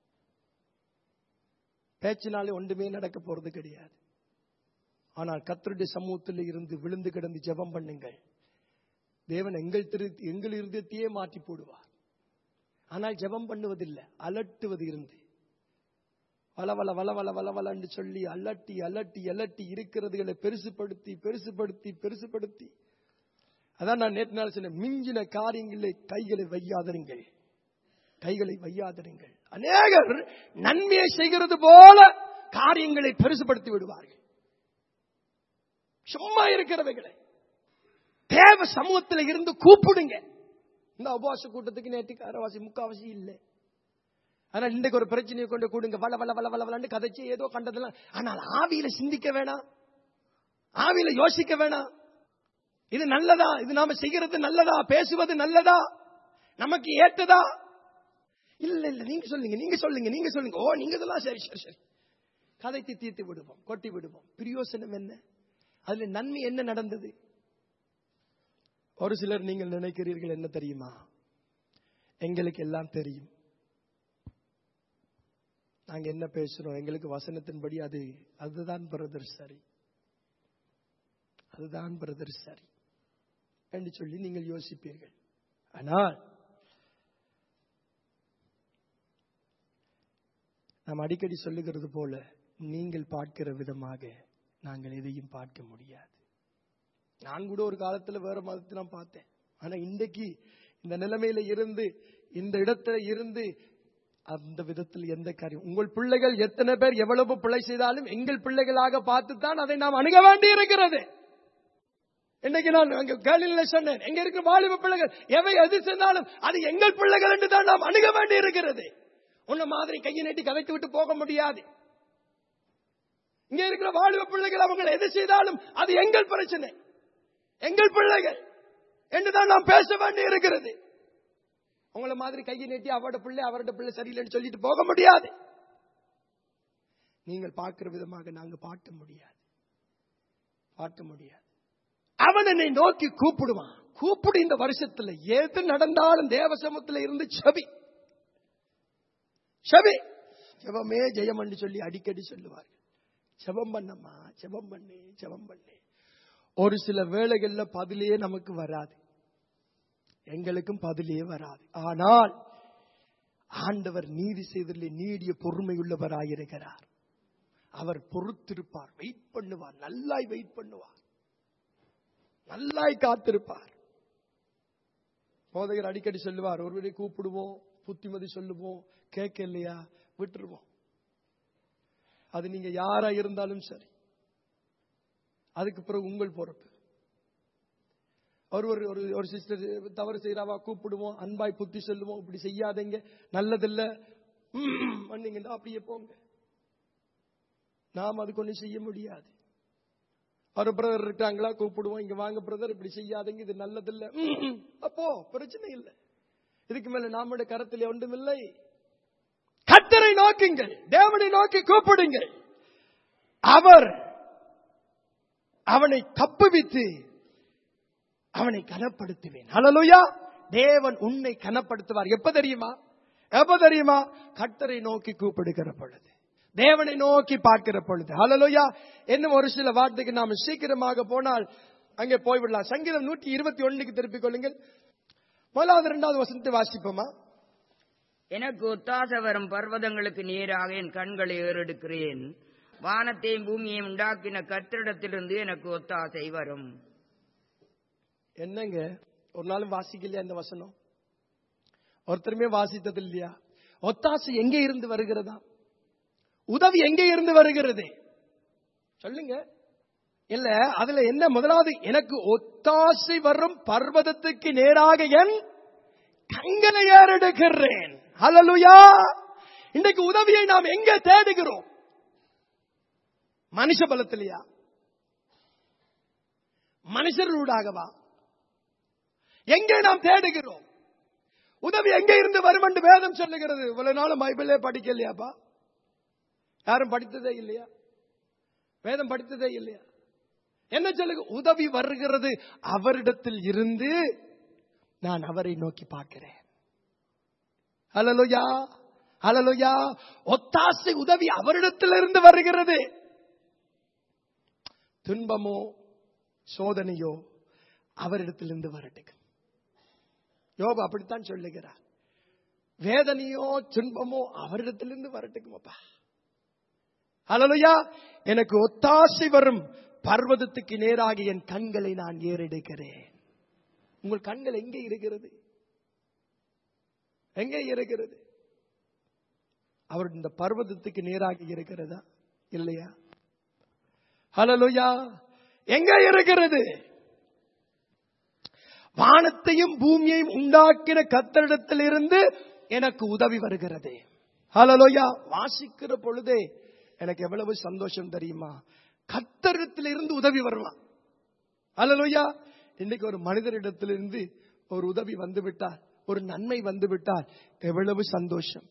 பேச்சினாலே ஒன்றுமே நடக்க போறது கிடையாது ஆனால் கத்தருடைய சமூகத்தில் இருந்து விழுந்து கிடந்து ஜெபம் பண்ணுங்கள் தேவன் எங்கள் திரு எங்கள் இருதயத்தையே மாற்றி போடுவார் ஆனால் ஜெபம் பண்ணுவதில்லை அலட்டுவது இருந்து வளவல வளவல வளவலன்னு சொல்லி அலட்டி அலட்டி அலட்டி இருக்கிறதுகளை பெருசுபடுத்தி பெருசுபடுத்தி பெருசுபடுத்தி அதான் நான் நேற்று நாள் சொன்னேன் மிஞ்சின காரியங்களை கைகளை வையாதருங்கள் கைகளை வையாதருங்கள் அநேகர் நன்மையை செய்கிறது போல காரியங்களை பெருசுபடுத்தி விடுவார்கள் சும்மா இருக்கிறவைகளை தேவ சமூகத்தில் இருந்து கூப்பிடுங்க இந்த உபவாச கூட்டத்துக்கு நேற்றுக்கு அரைவாசி முக்காவாசி இல்லை ஆனா இன்றைக்கு ஒரு பிரச்சனையை கொண்டு கூடுங்க வள வள வள வள வளன்னு கதைச்சு ஏதோ கண்டதெல்லாம் ஆனால் ஆவியில சிந்திக்க வேணாம் ஆவியில யோசிக்க வேணாம் இது நல்லதா இது நாம செய்கிறது நல்லதா பேசுவது நல்லதா நமக்கு ஏற்றதா இல்ல இல்ல நீங்க சொல்லுங்க நீங்க சொல்லுங்க நீங்க சொல்லுங்க ஓ நீங்க இதெல்லாம் சரி சரி சரி கதைத்து தீர்த்து விடுவோம் கொட்டி விடுவோம் பிரியோசனம் என்ன அதுல நன்மை என்ன நடந்தது ஒரு சிலர் நீங்கள் நினைக்கிறீர்கள் என்ன தெரியுமா எங்களுக்கு எல்லாம் தெரியும் நாங்க என்ன பேசுறோம் எங்களுக்கு வசனத்தின்படி அது அதுதான் பிரதர் சரி அதுதான் பிரதர் சரி என்று சொல்லி நீங்கள் யோசிப்பீர்கள் ஆனால் நாம் அடிக்கடி சொல்லுகிறது போல நீங்கள் பார்க்கிற விதமாக நாங்கள் எதையும் பார்க்க முடியாது நான் கூட ஒரு காலத்துல வேற மதத்தை நான் பார்த்தேன் ஆனா இன்றைக்கு இந்த நிலைமையில இருந்து இந்த இடத்துல இருந்து அந்த விதத்தில் எந்த காரியம் உங்கள் பிள்ளைகள் எத்தனை பேர் எவ்வளவு பிழை செய்தாலும் எங்கள் பிள்ளைகளாக பார்த்துத்தான் அதை நாம் அணுக வேண்டி இருக்கிறது இன்னைக்கு நான் அங்க கேள்வியில சொன்னேன் எங்க இருக்கிற வாலிப பிள்ளைகள் எவை எது சென்றாலும் அது எங்கள் பிள்ளைகள் என்று தான் நாம் அணுக வேண்டி இருக்கிறது உன்ன மாதிரி கையை நீட்டி கதைத்து விட்டு போக முடியாது இங்க இருக்கிற வாலிப பிள்ளைகள் அவங்க எது செய்தாலும் அது எங்கள் பிரச்சனை எங்கள் பிள்ளைகள் என்றுதான் நாம் பேச வேண்டி இருக்கிறது உங்களை மாதிரி கையை நீட்டி அவரோட பிள்ளை அவரோட பிள்ளை சரியில்லைன்னு சொல்லிட்டு போக முடியாது நீங்கள் பார்க்கிற விதமாக நாங்க பாட்ட முடியாது பாட்ட முடியாது அவன் என்னை நோக்கி கூப்பிடுவான் கூப்பிடு இந்த வருஷத்துல எது நடந்தாலும் தேவசமத்துல இருந்து செவி செவி ஜெபமே ஜெயம் என்று சொல்லி அடிக்கடி சொல்லுவார்கள் ஜெபம் பண்ணம்மா ஜெபம் பண்ணு ஜெபம் பண்ணு ஒரு சில வேளைகள்ல பதிலே நமக்கு வராது எங்களுக்கும் பதிலே வராது ஆனால் ஆண்டவர் நீதி செய்ததில் நீடிய பொறுமையுள்ளவராயிருக்கிறார் அவர் பொறுத்திருப்பார் வெயிட் பண்ணுவார் நல்லாய் வெயிட் பண்ணுவார் நல்லாய் காத்திருப்பார் போதகர் அடிக்கடி சொல்லுவார் ஒருவரை கூப்பிடுவோம் புத்திமதி சொல்லுவோம் கேட்க இல்லையா விட்டுருவோம் அது நீங்க யாரா இருந்தாலும் சரி அதுக்கு பிறகு உங்கள் பொறுப்பு ஒருவர் ஒரு ஒரு சிஸ்டர் தவறு செய்யறாவா கூப்பிடுவோம் அன்பாய் புத்தி சொல்லுவோம் இப்படி செய்யாதீங்க நல்லதில்ல பண்ணீங்கன்னா அப்படியே போங்க நாம் அதுக்கு ஒன்றும் செய்ய முடியாது ஒரு பிரதர் இருக்காங்களா கூப்பிடுவோம் இங்க வாங்க பிரதர் இப்படி செய்யாதீங்க இது நல்லதில்ல அப்போ பிரச்சனை இல்லை இதுக்கு மேல நம்முடைய கரத்தில் ஒன்றும் இல்லை கத்தரை நோக்குங்கள் தேவனை நோக்கி கூப்பிடுங்கள் அவர் அவனை தப்புவித்து அவனை கனப்படுத்துவேன் ஹalleluya தேவன் உன்னை கனப்படுத்துவார் எப்ப தெரியுமா எப்ப தெரியுமா கட்டரை நோக்கி கூப்பிடுகிற பொழுது தேவனை நோக்கி பார்க்கிற பொழுது ஹalleluya இன்னும் ஒரு சில வார்த்தைக்கு நாம் சீக்கிரமாக போனால் அங்கே போய்விடலாம் சங்கீதம் நூற்றி இருபத்தி ஒண்ணுக்கு திருப்பிக் கொள்ளுங்கள் முதலாவது இரண்டாவது வசனத்தை வாசிப்போமா எனக்கு ஒத்தாச வரும் பர்வதங்களுக்கு நேராக என் கண்களை ஏறெடுக்கிறேன் வானத்தையும் பூமியையும் உண்டாக்கின கத்திரிடத்திலிருந்து எனக்கு ஒத்தாசை வரும் என்னங்க ஒரு நாளும் வாசிக்கலையா இந்த வசனம் ஒருத்தருமே வாசித்தது இல்லையா ஒத்தாசை எங்கே இருந்து வருகிறதா உதவி எங்கே இருந்து வருகிறது சொல்லுங்க இல்ல அதுல என்ன முதலாவது எனக்கு ஒத்தாசை வரும் பர்வதத்துக்கு நேராக என் கண்களை ஏறெடுக்கிறேன் ஹalleluya இன்றைக்கு உதவியை நாம் எங்கே தேடுகிறோம் மனுஷ பலத்திலையா மனுஷர்களூடாகவா எங்கே நாம் தேடுகிறோம் உதவி எங்கே இருந்து வரும் என்று வேதம் சொல்லுகிறது இவ்வளவு நாளும் பைபிளே படிக்கலையாப்பா யாரும் படித்ததே இல்லையா வேதம் படித்ததே இல்லையா என்ன சொல்லுங்க உதவி வருகிறது அவரிடத்தில் இருந்து நான் அவரை நோக்கி பார்க்கிறேன் அலலுயா அலலுயா ஒத்தாசை உதவி அவரிடத்திலிருந்து வருகிறது துன்பமோ சோதனையோ அவரிடத்திலிருந்து வரட்டுக்கு யோபு அப்படித்தான் சொல்லுகிறார் வேதனையோ துன்பமோ அவரிடத்திலிருந்து வரட்டுக்குமாப்பா அலலுயா எனக்கு ஒத்தாசை வரும் பர்வதத்துக்கு நேராக என் கண்களை நான் ஏறெடுக்கிறேன் உங்கள் கண்கள் எங்கே இருக்கிறது எங்கே இருக்கிறது அவர் இந்த பர்வதத்துக்கு நேராக இருக்கிறதா இல்லையா ஹலலுயா எங்க இருக்கிறது வானத்தையும் பூமியையும் உண்டாக்கின கத்தரிடத்தில் இருந்து எனக்கு உதவி வருகிறது ஹலலோயா வாசிக்கிற பொழுதே எனக்கு எவ்வளவு சந்தோஷம் தெரியுமா கத்தரிடத்தில் இருந்து உதவி வரலாம் ஹலலோயா இன்னைக்கு ஒரு மனிதரிடத்திலிருந்து ஒரு உதவி வந்து விட்டால் ஒரு நன்மை வந்து விட்டால் எவ்வளவு சந்தோஷம்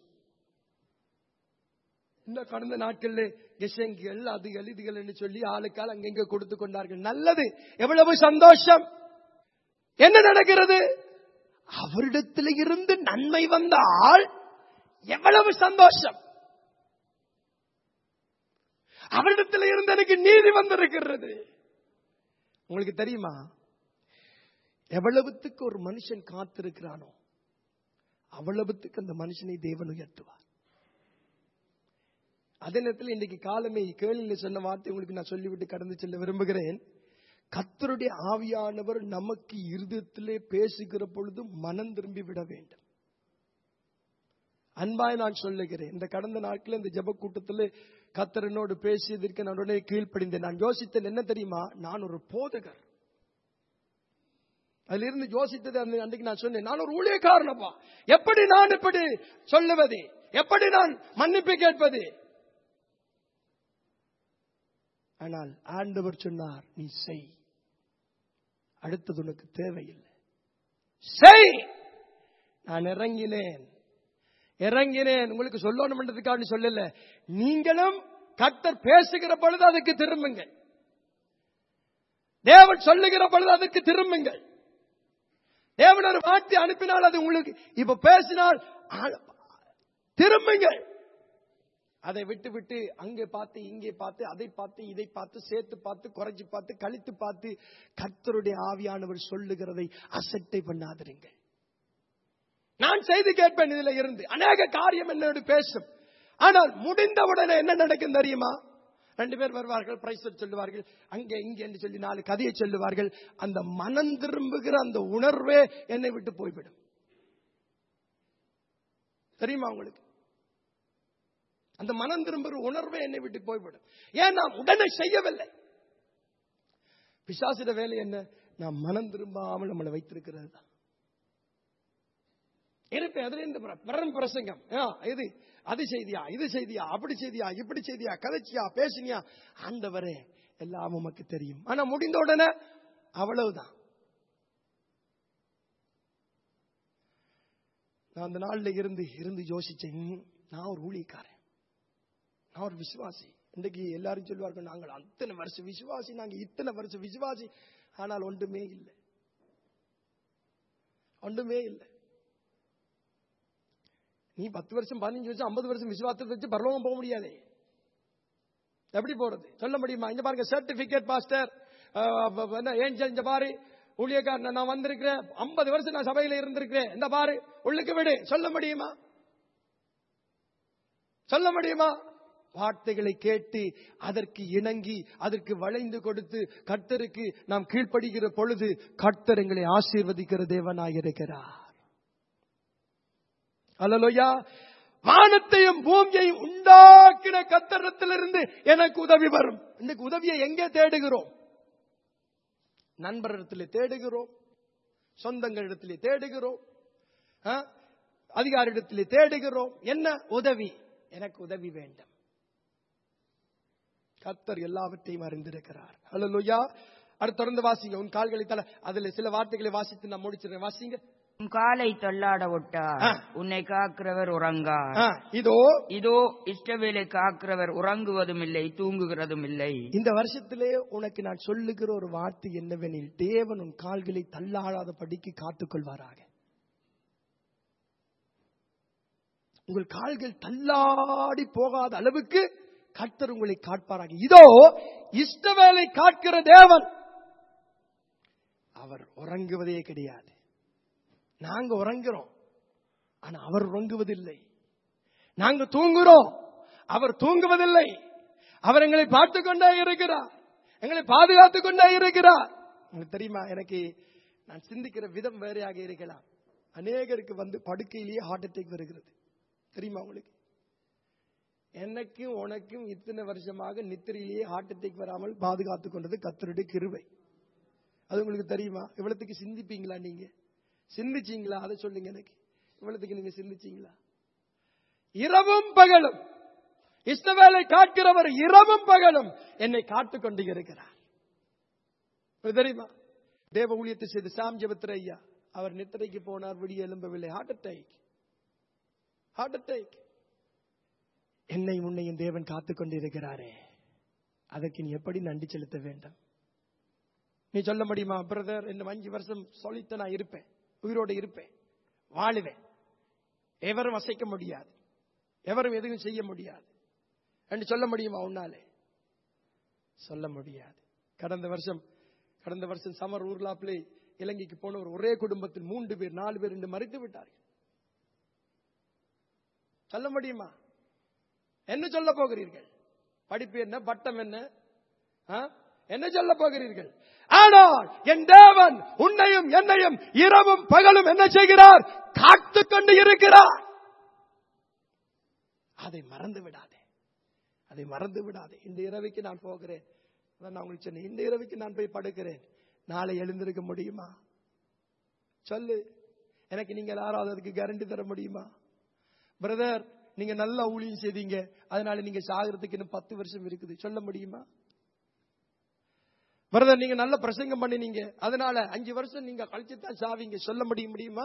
இந்த கடந்த நாட்கள்ல கெசங்கிகள் அது எழுதுகள் என்று சொல்லி ஆளுக்கால் அங்கெங்க கொடுத்து கொண்டார்கள் நல்லது எவ்வளவு சந்தோஷம் என்ன நடக்கிறது அவரிடத்தில் இருந்து நன்மை வந்தால் எவ்வளவு சந்தோஷம் அவரிடத்தில் இருந்து எனக்கு நீதி வந்திருக்கிறது உங்களுக்கு தெரியுமா எவ்வளவுத்துக்கு ஒரு மனுஷன் காத்திருக்கிறானோ அவ்வளவுத்துக்கு அந்த மனுஷனை தேவன் உயர்த்துவார் அதே நேரத்தில் இன்றைக்கு காலமே கேளில் சொன்ன வார்த்தை உங்களுக்கு நான் சொல்லிவிட்டு கடந்து செல்ல விரும்புகிறேன் கத்தருடைய ஆவியானவர் நமக்கு இருதயத்திலே பேசுகிற பொழுது மனம் திரும்பி விட வேண்டும் அன்பாய் நான் சொல்லுகிறேன் இந்த கடந்த நாட்கள் இந்த ஜப கூட்டத்தில் கத்தர் என்னோடு பேசியதற்கு நான் உடனே கீழ்ப்படிந்தேன் நான் யோசித்தேன் என்ன தெரியுமா நான் ஒரு போதகர் அதுல இருந்து யோசித்தது அந்த அன்றைக்கு நான் சொன்னேன் நான் ஒரு ஊழியக்காரனப்பா எப்படி நான் இப்படி சொல்லுவது எப்படி நான் மன்னிப்பு கேட்பது ஆனால் ஆண்டவர் சொன்னார் நீ செய் அடுத்தது உனக்கு தேவையில்லை செய் நான் இறங்கினேன் இறங்கினேன் உங்களுக்கு சொல்லணும்ன்றதுக்காக சொல்லல நீங்களும் கர்த்தர் பேசுகிற பொழுது அதுக்கு திரும்புங்கள் தேவன் சொல்லுகிற பொழுது அதுக்கு திரும்புங்கள் தேவன் ஒரு வார்த்தை அனுப்பினால் அது உங்களுக்கு இப்ப பேசினால் ஆ- திரும்புங்கள் அதை விட்டு விட்டு அங்கே பார்த்து இங்கே பார்த்து அதை பார்த்து இதை பார்த்து சேர்த்து பார்த்து குறைச்சு பார்த்து கழித்து பார்த்து கர்த்தருடைய ஆவியானவர் சொல்லுகிறதை அசட்டை பண்ணாதிருங்கள் நான் செய்து கேட்பேன் இதுல இருந்து அநேக காரியம் என்னோடு பேசும் ஆனால் முடிந்தவுடனே என்ன நடக்கும் தெரியுமா ரெண்டு பேர் வருவார்கள் பிரைஸ் சொல்லுவார்கள் அங்கே இங்கே என்று சொல்லி நாலு கதையை சொல்லுவார்கள் அந்த மனம் திரும்புகிற அந்த உணர்வே என்னை விட்டு போய்விடும் தெரியுமா உங்களுக்கு அந்த மனம் திரும்புகிற உணர்வே என்னை விட்டு போய்விடும் ஏன் நான் உடனே செய்யவில்லை பிசாசிட வேலை என்ன நான் மனம் திரும்பாமல் நம்மளை வைத்திருக்கிறது தான் இருப்பேன் அதுல இந்த பிறன் பிரசங்கம் ஆ, இது அது செய்தியா இது செய்தியா அப்படி செய்தியா இப்படி செய்தியா கதைச்சியா பேசினியா ஆண்டவரே எல்லாம் உமக்கு தெரியும் ஆனா முடிந்த உடனே அவ்வளவுதான் நான் அந்த நாள்ல இருந்து இருந்து யோசிச்சேன் ம், நான் ஒரு ஊழியக்காரன் நான் ஒரு விசுவாசி இன்றைக்கு எல்லாரும் சொல்லுவார்கள் நாங்கள் அத்தனை வருஷம் விசுவாசி நாங்க இத்தனை வருஷம் விசுவாசி ஆனால் ஒன்றுமே இல்லை ஒன்றுமே இல்லை நீ பத்து வருஷம் பதினஞ்சு வருஷம் ஐம்பது வருஷம் விசுவாசத்தை வச்சு பரலோகம் போக முடியாதே எப்படி போறது சொல்ல முடியுமா இங்க பாருங்க சர்டிபிகேட் பாஸ்டர் என்ன ஏஞ்சல் இந்த பாரு ஊழியக்காரன் நான் வந்திருக்கிறேன் ஐம்பது வருஷம் நான் சபையில இருந்திருக்கிறேன் இந்த பாரு உள்ளுக்கு விடு சொல்ல முடியுமா சொல்ல முடியுமா வார்த்தைகளை கேட்டு அதற்கு இணங்கி அதற்கு வளைந்து கொடுத்து கர்த்தருக்கு நாம் கீழ்ப்படுகிற பொழுது கர்த்தர் எங்களை ஆசீர்வதிக்கிற தேவனாயிருக்கிறார் அல்லலோயா வானத்தையும் பூமியையும் உண்டாக்கின கத்தரத்திலிருந்து எனக்கு உதவி வரும் இன்னைக்கு உதவியை எங்கே தேடுகிறோம் நண்பரிடத்திலே தேடுகிறோம் சொந்தங்களிடத்திலே தேடுகிறோம் ஆ? அதிகாரிடத்திலே தேடுகிறோம் என்ன உதவி எனக்கு உதவி வேண்டும் கத்தர் எல்லாவற்றையும் அறிந்திருக்கிறார் அல்லலுயா அடுத்து தொடர்ந்து வாசிங்க உன் கால்களை தலை அதுல சில வார்த்தைகளை வாசித்து நான் முடிச்சிடுறேன் வாசிங்க உன் காலை தள்ளாட ஒட்டார் ஆ. உன்னை காக்கிறவர் உறங்கார் ஆ, இதோ இதோ இஷ்டவேலை காக்கிறவர் உறங்குவதும் இல்லை தூங்குகிறதும் இல்லை இந்த வருஷத்திலே உனக்கு நான் சொல்லுகிற ஒரு வார்த்தை என்னவெனில் தேவன் உன் கால்களை தள்ளாடாத படிக்கு காத்துக்கொள்வாராக உங்கள் கால்கள் தள்ளாடி போகாத அளவுக்கு கர்த்தர் உங்களை காட்பாராக இதோ இஷ்டவேலை காக்கிற தேவன் அவர் உறங்குவதே கிடையாது நாங்க உறங்குறோம் ஆனா அவர் உறங்குவதில்லை நாங்க தூங்குறோம் அவர் தூங்குவதில்லை அவர் எங்களை பார்த்துக் கொண்டே இருக்கிறார் எங்களை பாதுகாத்துக் கொண்டே இருக்கிறார் உங்களுக்கு தெரியுமா எனக்கு நான் சிந்திக்கிற விதம் வேறையாக இருக்கலாம் அநேகருக்கு வந்து படுக்கையிலேயே ஹார்ட் அட்டாக் வருகிறது தெரியுமா உங்களுக்கு எனக்கும் உனக்கும் இத்தனை வருஷமாக நித்திரையிலேயே ஹார்ட் அட்டாக் வராமல் பாதுகாத்துக் கொண்டது கத்தருடைய கிருபை அது உங்களுக்கு தெரியுமா இவ்வளவுக்கு சிந்திப்பீங்களா நீங்க சிந்திச்சீங்களா அதை சொல்லுங்க எனக்கு இவ்வளவுக்கு நீங்க சிந்திச்சீங்களா இரவும் பகலும் இஷ்டவேலை காட்கிறவர் இரவும் பகலும் என்னை காத்துக் கொண்டு இருக்கிறார் உங்களுக்கு தெரியுமா தேவ ஊழியத்தை செய்த சாம் ஜெபத்திர ஐயா அவர் நித்திரைக்கு போனார் விடிய எழும்பவில்லை ஹார்ட் அட்டாக் ஹார்ட் அட்டாக் என்னை உன்னையும் தேவன் காத்துக் கொண்டு இருக்கிறாரே அதற்கு நீ எப்படி நன்றி செலுத்த வேண்டும் நீ சொல்ல முடியுமா பிரதர் இன்னும் அஞ்சு வருஷம் சொல்லித்த நான் இருப்பேன் உயிரோடு இருப்பேன் வாழுவேன் எவரும் அசைக்க முடியாது எவரும் எதுவும் செய்ய முடியாது என்று சொல்ல முடியுமா உன்னாலே சொல்ல முடியாது கடந்த வருஷம் கடந்த வருஷம் சமர் ஊர்லாப்பிலே இலங்கைக்கு போனவர் ஒரே குடும்பத்தில் மூன்று பேர் நாலு பேர் என்று மறைத்து விட்டார்கள் சொல்ல முடியுமா என்ன சொல்ல போகிறீர்கள் படிப்பு என்ன பட்டம் என்ன ஆ? என்ன சொல்ல போகிறீர்கள் ஆனால் என் தேவன் உன்னையும் என்னையும் இரவும் பகலும் என்ன செய்கிறார் காத்துக் கொண்டு இருக்கிறார் அதை மறந்து விடாதே அதை மறந்து விடாதே இந்த இரவுக்கு நான் போகிறேன் அதான் நான் உங்களுக்கு சொன்னேன் இந்த இரவுக்கு நான் போய் படுக்கிறேன் நாளை எழுந்திருக்க முடியுமா சொல்லு எனக்கு நீங்கள் யாராவது அதுக்கு கேரண்டி தர முடியுமா பிரதர் நீங்க நல்லா ஊழியம் செய்தீங்க அதனால நீங்க சாகிறதுக்கு இன்னும் பத்து வருஷம் இருக்குது சொல்ல முடியுமா பிரதர் நீங்க நல்ல பிரசங்கம் பண்ணினீங்க அதனால அஞ்சு வருஷம் நீங்க கழிச்சு தான் சாவீங்க சொல்ல முடிய முடியுமா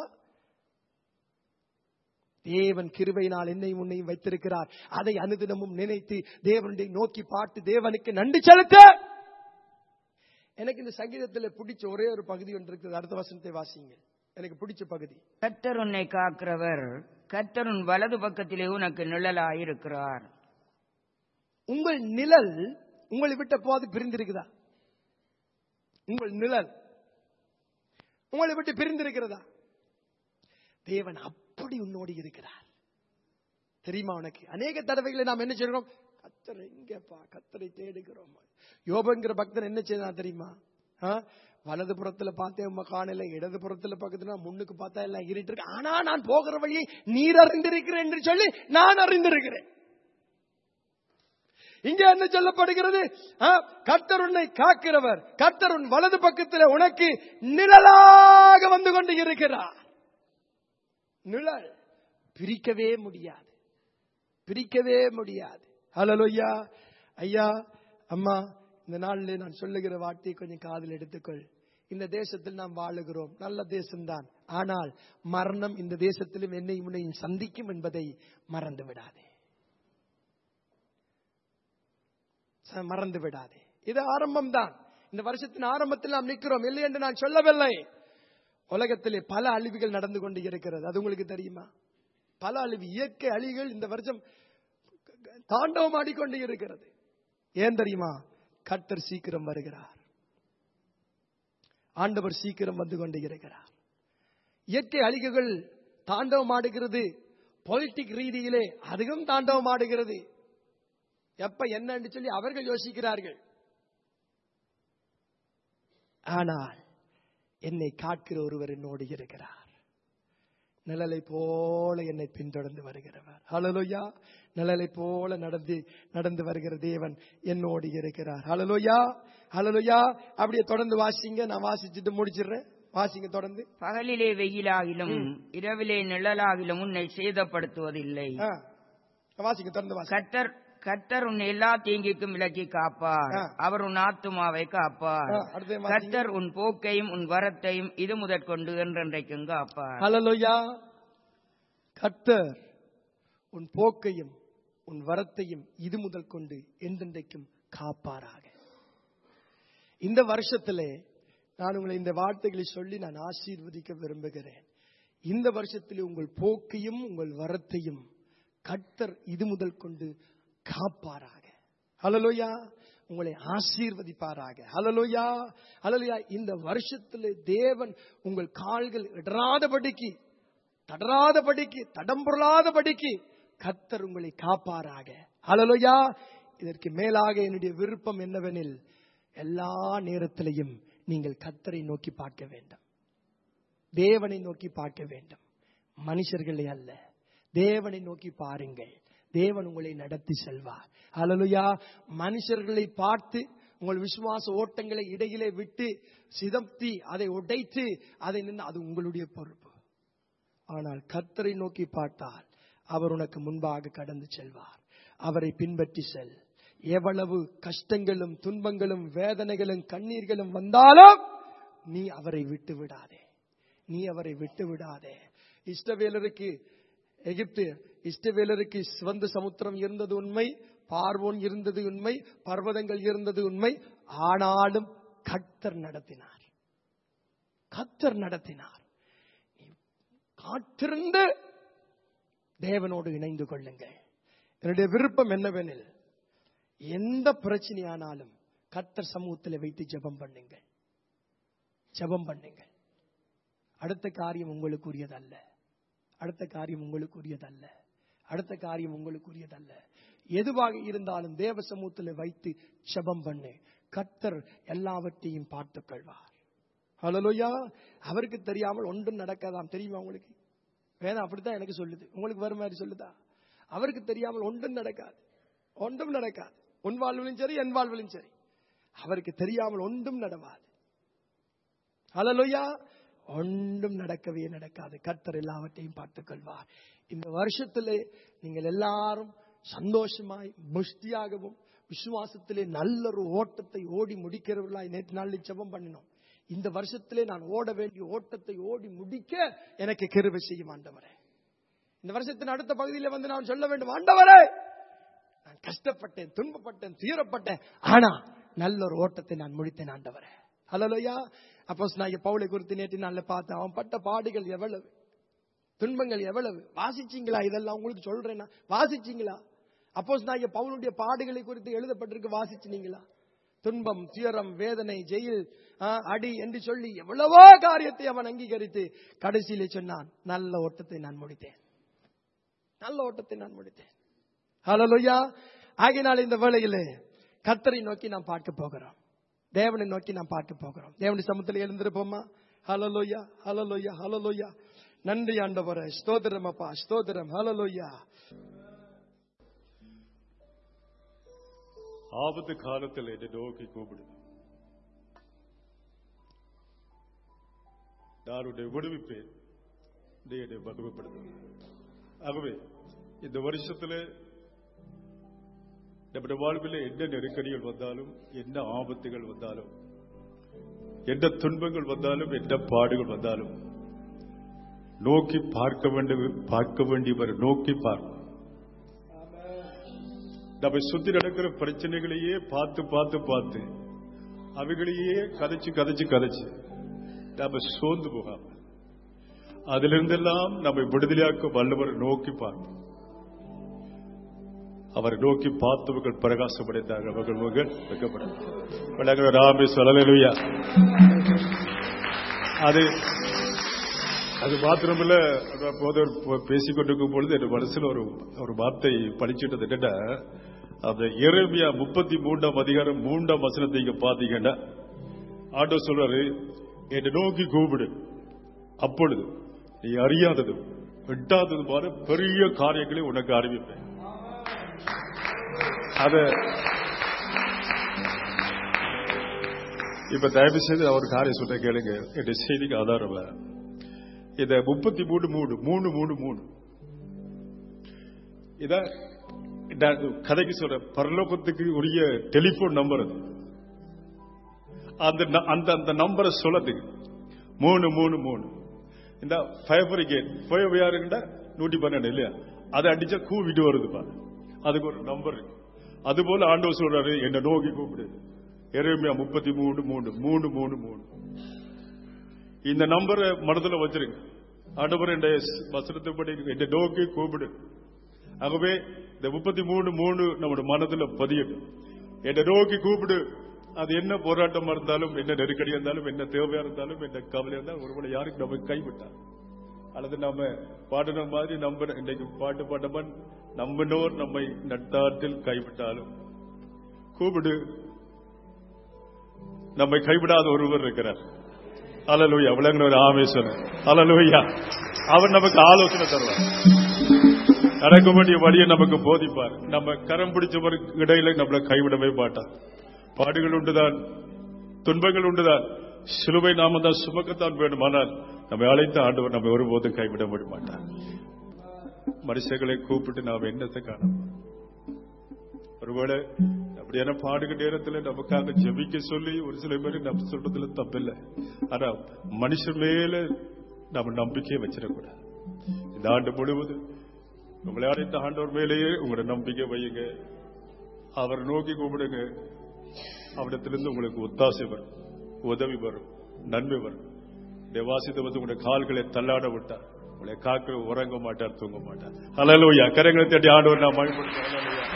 தேவன் கிருபையினால் என்னையும் உன்னையும் வைத்திருக்கிறார் அதை அனுதினமும் நினைத்து தேவனுடைய நோக்கி பார்த்து தேவனுக்கு நன்றி செலுத்த எனக்கு இந்த சங்கீதத்தில் பிடிச்ச ஒரே ஒரு பகுதி ஒன்று இருக்குது அடுத்த வசனத்தை வாசிங்க எனக்கு பிடிச்ச பகுதி கர்த்தர் உன்னை காக்கிறவர் கர்த்தர் உன் வலது பக்கத்திலே உனக்கு நிழலாயிருக்கிறார் உங்கள் நிழல் உங்களை விட்ட போது பிரிந்திருக்குதா உங்கள் நிழல் உங்களை விட்டு பிரிந்திருக்கிறதா தேவன் அப்படி உன்னோடு இருக்கிறார் தெரியுமா உனக்கு அநேக தடவைகளை நாம் என்ன செய்கிறோம் கத்தரை எங்கப்பா கத்தரை தேடுகிறோம் யோபங்கிற பக்தன் என்ன செய்தான் தெரியுமா ஆ? வலது புறத்துல பார்த்தேன் உம்மை காணல இடது புறத்துல பக்கத்துல முன்னுக்கு பார்த்தா எல்லாம் இருட்டு இருக்கு ஆனா நான் போகிற வழியை நீர் அறிந்திருக்கிறேன் என்று சொல்லி நான் அறிந்திருக்கிறேன் இங்க என்ன சொல்லப்படுகிறது ஆ, கர்த்தர் உன்னை காக்கிறவர் கர்த்தர் உன் வலது பக்கத்தில் உனக்கு நிழலாக வந்து கொண்டு இருக்கிறார் நிழல் பிரிக்கவே முடியாது பிரிக்கவே முடியாது ஹலோய்யா ஐயா அம்மா இந்த நாளில் நான் சொல்லுகிற வார்த்தையை கொஞ்சம் காதில் எடுத்துக்கொள் இந்த தேசத்தில் நாம் வாழுகிறோம் நல்ல தேசம்தான் ஆனால் மரணம் இந்த தேசத்திலும் என்னை உன்னையும் சந்திக்கும் என்பதை மறந்து விடாதே ச- மறந்து விடாதே இது ஆரம்பம் தான் இந்த வருஷத்தின் ஆரம்பத்தில் நாம் நிற்கிறோம் இல்லை என்று நான் சொல்லவில்லை உலகத்திலே பல அழிவுகள் நடந்து கொண்டு இருக்கிறது அது உங்களுக்கு தெரியுமா பல அழிவு இயற்கை அழிவுகள் இந்த வருஷம் தாண்டவம் ஆடிக்கொண்டு இருக்கிறது ஏன் தெரியுமா கர்த்தர் சீக்கிரம் வருகிறார் ஆண்டவர் சீக்கிரம் வந்து கொண்டு இருக்கிறார் இயற்கை அழிவுகள் தாண்டவம் ஆடுகிறது பொலிட்டிக் ரீதியிலே அதிகம் தாண்டவம் ஆடுகிறது எப்ப என்னன்னு சொல்லி அவர்கள் யோசிக்கிறார்கள் ஆனால் என்னை காக்கிற ஒருவர் என்னோடு இருக்கிறார் நிழலை போல என்னை பின்தொடர்ந்து வருகிறவர் ஹalleluya நிழலை போல நடந்து நடந்து வருகிற தேவன் என்னோடு இருக்கிறார் ஹalleluya ஹalleluya அப்படியே தொடர்ந்து வாசிங்க நான் வாசிச்சுட்டு முடிச்சிடுறேன் வாசிங்க தொடர்ந்து பகலிலே வெயிலாகிலும் இரவிலே நிழலாகிலும் உன்னை சேதப்படுத்துவதில்லை ஆ, வாசிங்க தொடர்ந்து வாசிங்க கர்த்தர் கர்த்தர் உன் எல்லா தீங்கிக்கும் விலக்கி காப்பார் ஆ. அவர் உன் ஆத்துமாவை காப்பார் ஆ, அடுத்தது வாசிங்க. கர்த்தர் உன் போக்கையும் உன் வரத்தையும் இது முதற்கொண்டு என்றென்றைக்கும் காப்பார் ஹalleluya கர்த்தர் உன் போக்கையும் உன் வரத்தையும் இது முதல் கொண்டு என்றென்றைக்கும் காப்பாராக இந்த வருஷத்திலே நான் உங்களை இந்த வார்த்தைகளை சொல்லி நான் ஆசீர்வதிக்க விரும்புகிறேன் இந்த வருஷத்திலே உங்கள் போக்கையும் உங்கள் வரத்தையும் கர்த்தர் இது முதல் கொண்டு காப்பாராக ஹalleluya உங்களை ஆசீர்வதிப்பாராக ஹalleluya ஹalleluya இந்த வருஷத்திலே தேவன் உங்கள் கால்கள் இடராதபடிக்கு தடராதபடிக்கு தடம் பொருளாதபடிக்கு கர்த்தர் உங்களை காப்பாராக ஹalleluya இதற்கு மேலாக என்னுடைய விருப்பம் என்னவெனில் எல்லா நேரத்திலையும் நீங்கள் கர்த்தரை நோக்கி பார்க்க வேண்டும் தேவனை நோக்கி பார்க்க வேண்டும் மனுஷர்களை அல்ல தேவனை நோக்கி பாருங்கள் தேவன் உங்களை நடத்தி செல்வார் ஹalleluya மனுஷர்களை பார்த்து உங்கள் விசுவாச ஓட்டங்களை இடையிலே விட்டு சிதப்தி அதை உடைத்து அதை நின்று அது உங்களுடைய பொறுப்பு ஆனால் கர்த்தரை நோக்கி பார்த்தால் அவர் உனக்கு முன்பாக கடந்து செல்வார் அவரை பின்பற்றி செல் எவ்வளவு கஷ்டங்களும் துன்பங்களும் வேதனைகளும் கண்ணீர்களும் வந்தாலும் நீ அவரை விட்டு விடாதே நீ அவரை விட்டு விடாதே இஷ்டவேலருக்கு எகிப்து இஷ்டவேலருக்கு சிவந்த சமுத்திரம் இருந்தது உண்மை பார்வோன் இருந்தது உண்மை பர்வதங்கள் இருந்தது உண்மை ஆனாலும் கர்த்தர் நடத்தினார் கர்த்தர் நடத்தினார் நீ காத்திருந்து தேவனோடு இணைந்து கொள்ளுங்கள் என்னுடைய விருப்பம் என்னவெனில் எந்த பிரச்சனையானாலும் கர்த்தர் சமூகத்தில் வைத்து ஜெபம் பண்ணுங்கள் ஜெபம் பண்ணுங்கள் அடுத்த காரியம் உங்களுக்குரியதல்ல அடுத்த காரியம் உங்களுக்குரியதல்ல அடுத்த காரியம் உங்களுக்குரியதல்ல எதுவாக இருந்தாலும் தேவ சமூகத்தில் வைத்து ஜெபம் பண்ணு கர்த்தர் எல்லாவற்றையும் பார்த்துக் கொள்வார் ஹalleluya அவருக்கு தெரியாமல் ஒன்றும் நடக்காதாம் தெரியுமா உங்களுக்கு வேணா அப்படித்தான் எனக்கு சொல்லுது உங்களுக்கு வர மாதிரி சொல்லுதா அவருக்கு தெரியாமல் ஒன்றும் நடக்காது ஒன்றும் நடக்காது உன் வாழ்விலும் சரி என் வாழ்விலும் சரி அவருக்கு தெரியாமல் ஒன்றும் நடவாது ஹalleluya ஒன்றும் நடக்கவே நடக்காது கர்த்தர் எல்லாவற்றையும் பார்த்துக் கொள்வார் இந்த வருஷத்திலே நீங்கள் எல்லாரும் சந்தோஷமாய் முஷ்டியாகவும் விசுவாசத்திலே நல்ல ஒரு ஓட்டத்தை ஓடி முடிக்கிறவர்களாய் நேற்று நாளில் ஜெபம் பண்ணினோம் இந்த வருஷத்திலே நான் ஓட வேண்டிய ஓட்டத்தை ஓடி முடிக்க எனக்கு கிருபை செய்யும் ஆண்டவரே இந்த வருஷத்தின் அடுத்த பகுதியில் வந்து நான் சொல்ல வேண்டும் ஆண்டவரே நான் கஷ்டப்பட்டேன் துன்பப்பட்டேன் துயரப்பட்டேன் ஆனா நல்ல ஒரு ஓட்டத்தை நான் முடித்தேன் ஆண்டவரே ஹalleluya அப்போஸ் நான் பவுலை குறித்து நேற்று நாள்ல பார்த்தேன் அவன் பட்ட பாடுகள் எவ்வளவு துன்பங்கள் எவ்வளவு வாசிச்சீங்களா இதெல்லாம் உங்களுக்கு சொல்றேன்னா வாசிச்சீங்களா அப்போஸ் நான் பவுலுடைய பாடுகளை குறித்து எழுதப்பட்டிருக்கு வாசிச்சினீங்களா துன்பம் துயரம் வேதனை ஜெயில் ஆ, அடி என்று சொல்லி எவ்வளவோ காரியத்தை அவன் அங்கீகரித்து கடைசியிலே சொன்னான் நல்ல ஓட்டத்தை நான் முடித்தேன் நல்ல ஓட்டத்தை நான் முடித்தேன் ஹalleluya ஆகினால் இந்த வேளையிலே கர்த்தரை நோக்கி நாம் பார்க்க போகிறோம் தேவனை நோக்கி நாம் பார்க்க போகிறோம் தேவனுடைய சமூகத்தில் எழுந்திருப்போமா ஹalleluya ஹalleluya ஹalleluya நன்றி ஆண்டவரே ஸ்தோத்திரம் அப்பா ஸ்தோத்திரம் ஹalleluya ஆபத்து காலத்தில் என்னை நோக்கி கூப்பிடு நான் உன்னை விடுவிப்பேன் நீ என்னை மகிமைப்படுத்து ஆகவே இந்த வருஷத்துல நம்முடைய வாழ்வில் என்ன நெருக்கடிகள் வந்தாலும் என்ன ஆபத்துகள் வந்தாலும் என்ன துன்பங்கள் வந்தாலும் என்ன பாடுகள் வந்தாலும் நோக்கி பார்க்க வேண்டிய பார்க்க வேண்டியவர் நோக்கி பார்க்கும் நம்ம சுத்தி நடக்கிற பிரச்சனைகளையே பார்த்து பார்த்து பார்த்து அவைகளையே கதைச்சு கதைச்சு கதைச்சு நம்ம சோர்ந்து போகாம அதிலிருந்தெல்லாம் நம்மை விடுதலையாக்க வல்லவர் நோக்கி பார்ப்போம் அவரை நோக்கி பார்த்தவர்கள் பிரகாசமடைந்தார்கள் அவர்கள் முகங்கள் வைக்கப்படும் ராமே சொல்லலையா அது அது மாத்திரமில்ல போதவர் பேசிக் கொண்டிருக்கும் பொழுது என் மனசுல ஒரு ஒரு வார்த்தை படிச்சுட்டது என்னன்னா அந்த எரேமியா முப்பத்தி மூன்றாம் அதிகாரம் மூன்றாம் வசனத்தை இங்க பாத்தீங்கன்னா ஆண்டோ சொல்றாரு என்னை நோக்கி கூப்பிடு அப்பொழுது நீ அறியாததும் எட்டாததுமான பெரிய காரியங்களை உனக்கு அறிவிப்பேன் அத இப்ப தயவு செய்து அவர் காரியம் சொல்ற கேளுங்க என்னுடைய செய்திக்கு ஆதாரம் இத முப்பத்தி மூணு மூணு மூணு மூணு மூணு இத நான் கதைக்கு சொல்ற பரலோகத்துக்கு உரிய டெலிபோன் நம்பர் அது அந்த ந- அந்த அந்த நம்பரை சொல்லதுக்கு மூணு மூணு மூணு இந்த ஃபைபர் கேட் ஃபைவ் யாருன்னா நூற்றி பன்னெண்டு இல்லையா அதை அடிச்சா கூவிட்டு வருதுப்பா அதுக்கு ஒரு நம்பர் அது போல ஆண்டவர் சொல்றாரு என்ன நோக்கி கூப்பிடு எரேமியா முப்பத்தி மூணு மூணு மூணு மூணு மூணு இந்த நம்பரை மனதுல வச்சிருங்க ஆண்டவர் என்ற வசனத்தைப்படி என்ன நோக்கி கூப்பிடு ஆகவே இந்த முப்பத்தி மூணு மூணு நம்முடைய மனதுல பதியட்டும் என்ன நோக்கி கூப்பிடு அது என்ன போராட்டமா இருந்தாலும் என்ன நெருக்கடியா இருந்தாலும் என்ன தேவையா இருந்தாலும் என்ன கவலையா இருந்தாலும் ஒருவேளை யாருக்கு நம்ம கைவிட்டா அல்லது நம்ம பாடின மாதிரி நம்ப இன்னைக்கு பாட்டு பாட்டவன் நம்பினோர் நம்மை நட்டாற்றில் கைவிட்டாலும் கூப்பிடு நம்மை கைவிடாத ஒருவர் இருக்கிறார் அலலுயா விளங்குனவர் ஆமேஸ்வரன் அலலுயா அவர் நமக்கு ஆலோசனை தருவார் நடக்க வேண்டிய வழியை நமக்கு போதிப்பார் நம்ம கரம் பிடிச்சவருக்கு இடையில நம்மளை கைவிடவே மாட்டார் பாடுகள் உண்டுதான் துன்பங்கள் உண்டுதான் சிலுவை நாம தான் சுமக்கத்தான் வேண்டுமானால் நம்மை அழைத்த ஆண்டவர் நம்மை ஒருபோதும் கைவிட முடிய மாட்டார் மனுஷர்களை கூப்பிட்டு நாம் என்னத்தை காண ஒருவேளை அப்படியான பாடுகிற நேரத்தில் நமக்காக ஜெபிக்க சொல்லி ஒரு சில பேர் நம்ம சொல்றதுல தப்பில்லை ஆனா மனுஷன் மேல நம்ம நம்பிக்கையை வச்சிடக்கூடாது இந்த ஆண்டு முழுவதும் உங்களை அழைத்த ஆண்டவர் மேலேயே உங்களோட நம்பிக்கை வையுங்க அவரை நோக்கி கூப்பிடுங்க அவரிடத்திலிருந்து உங்களுக்கு ஒத்தாசை வரும் உதவி வரும் நன்மை வரும் வாசித்த வந்து உங்களுடைய கால்களை தள்ளாட விட்டார் உங்களை காக்க உறங்க மாட்டார் தூங்க மாட்டார் அலலோயா கரங்களை தேடி ஆண்டவர் நான் மழைப்படுத்த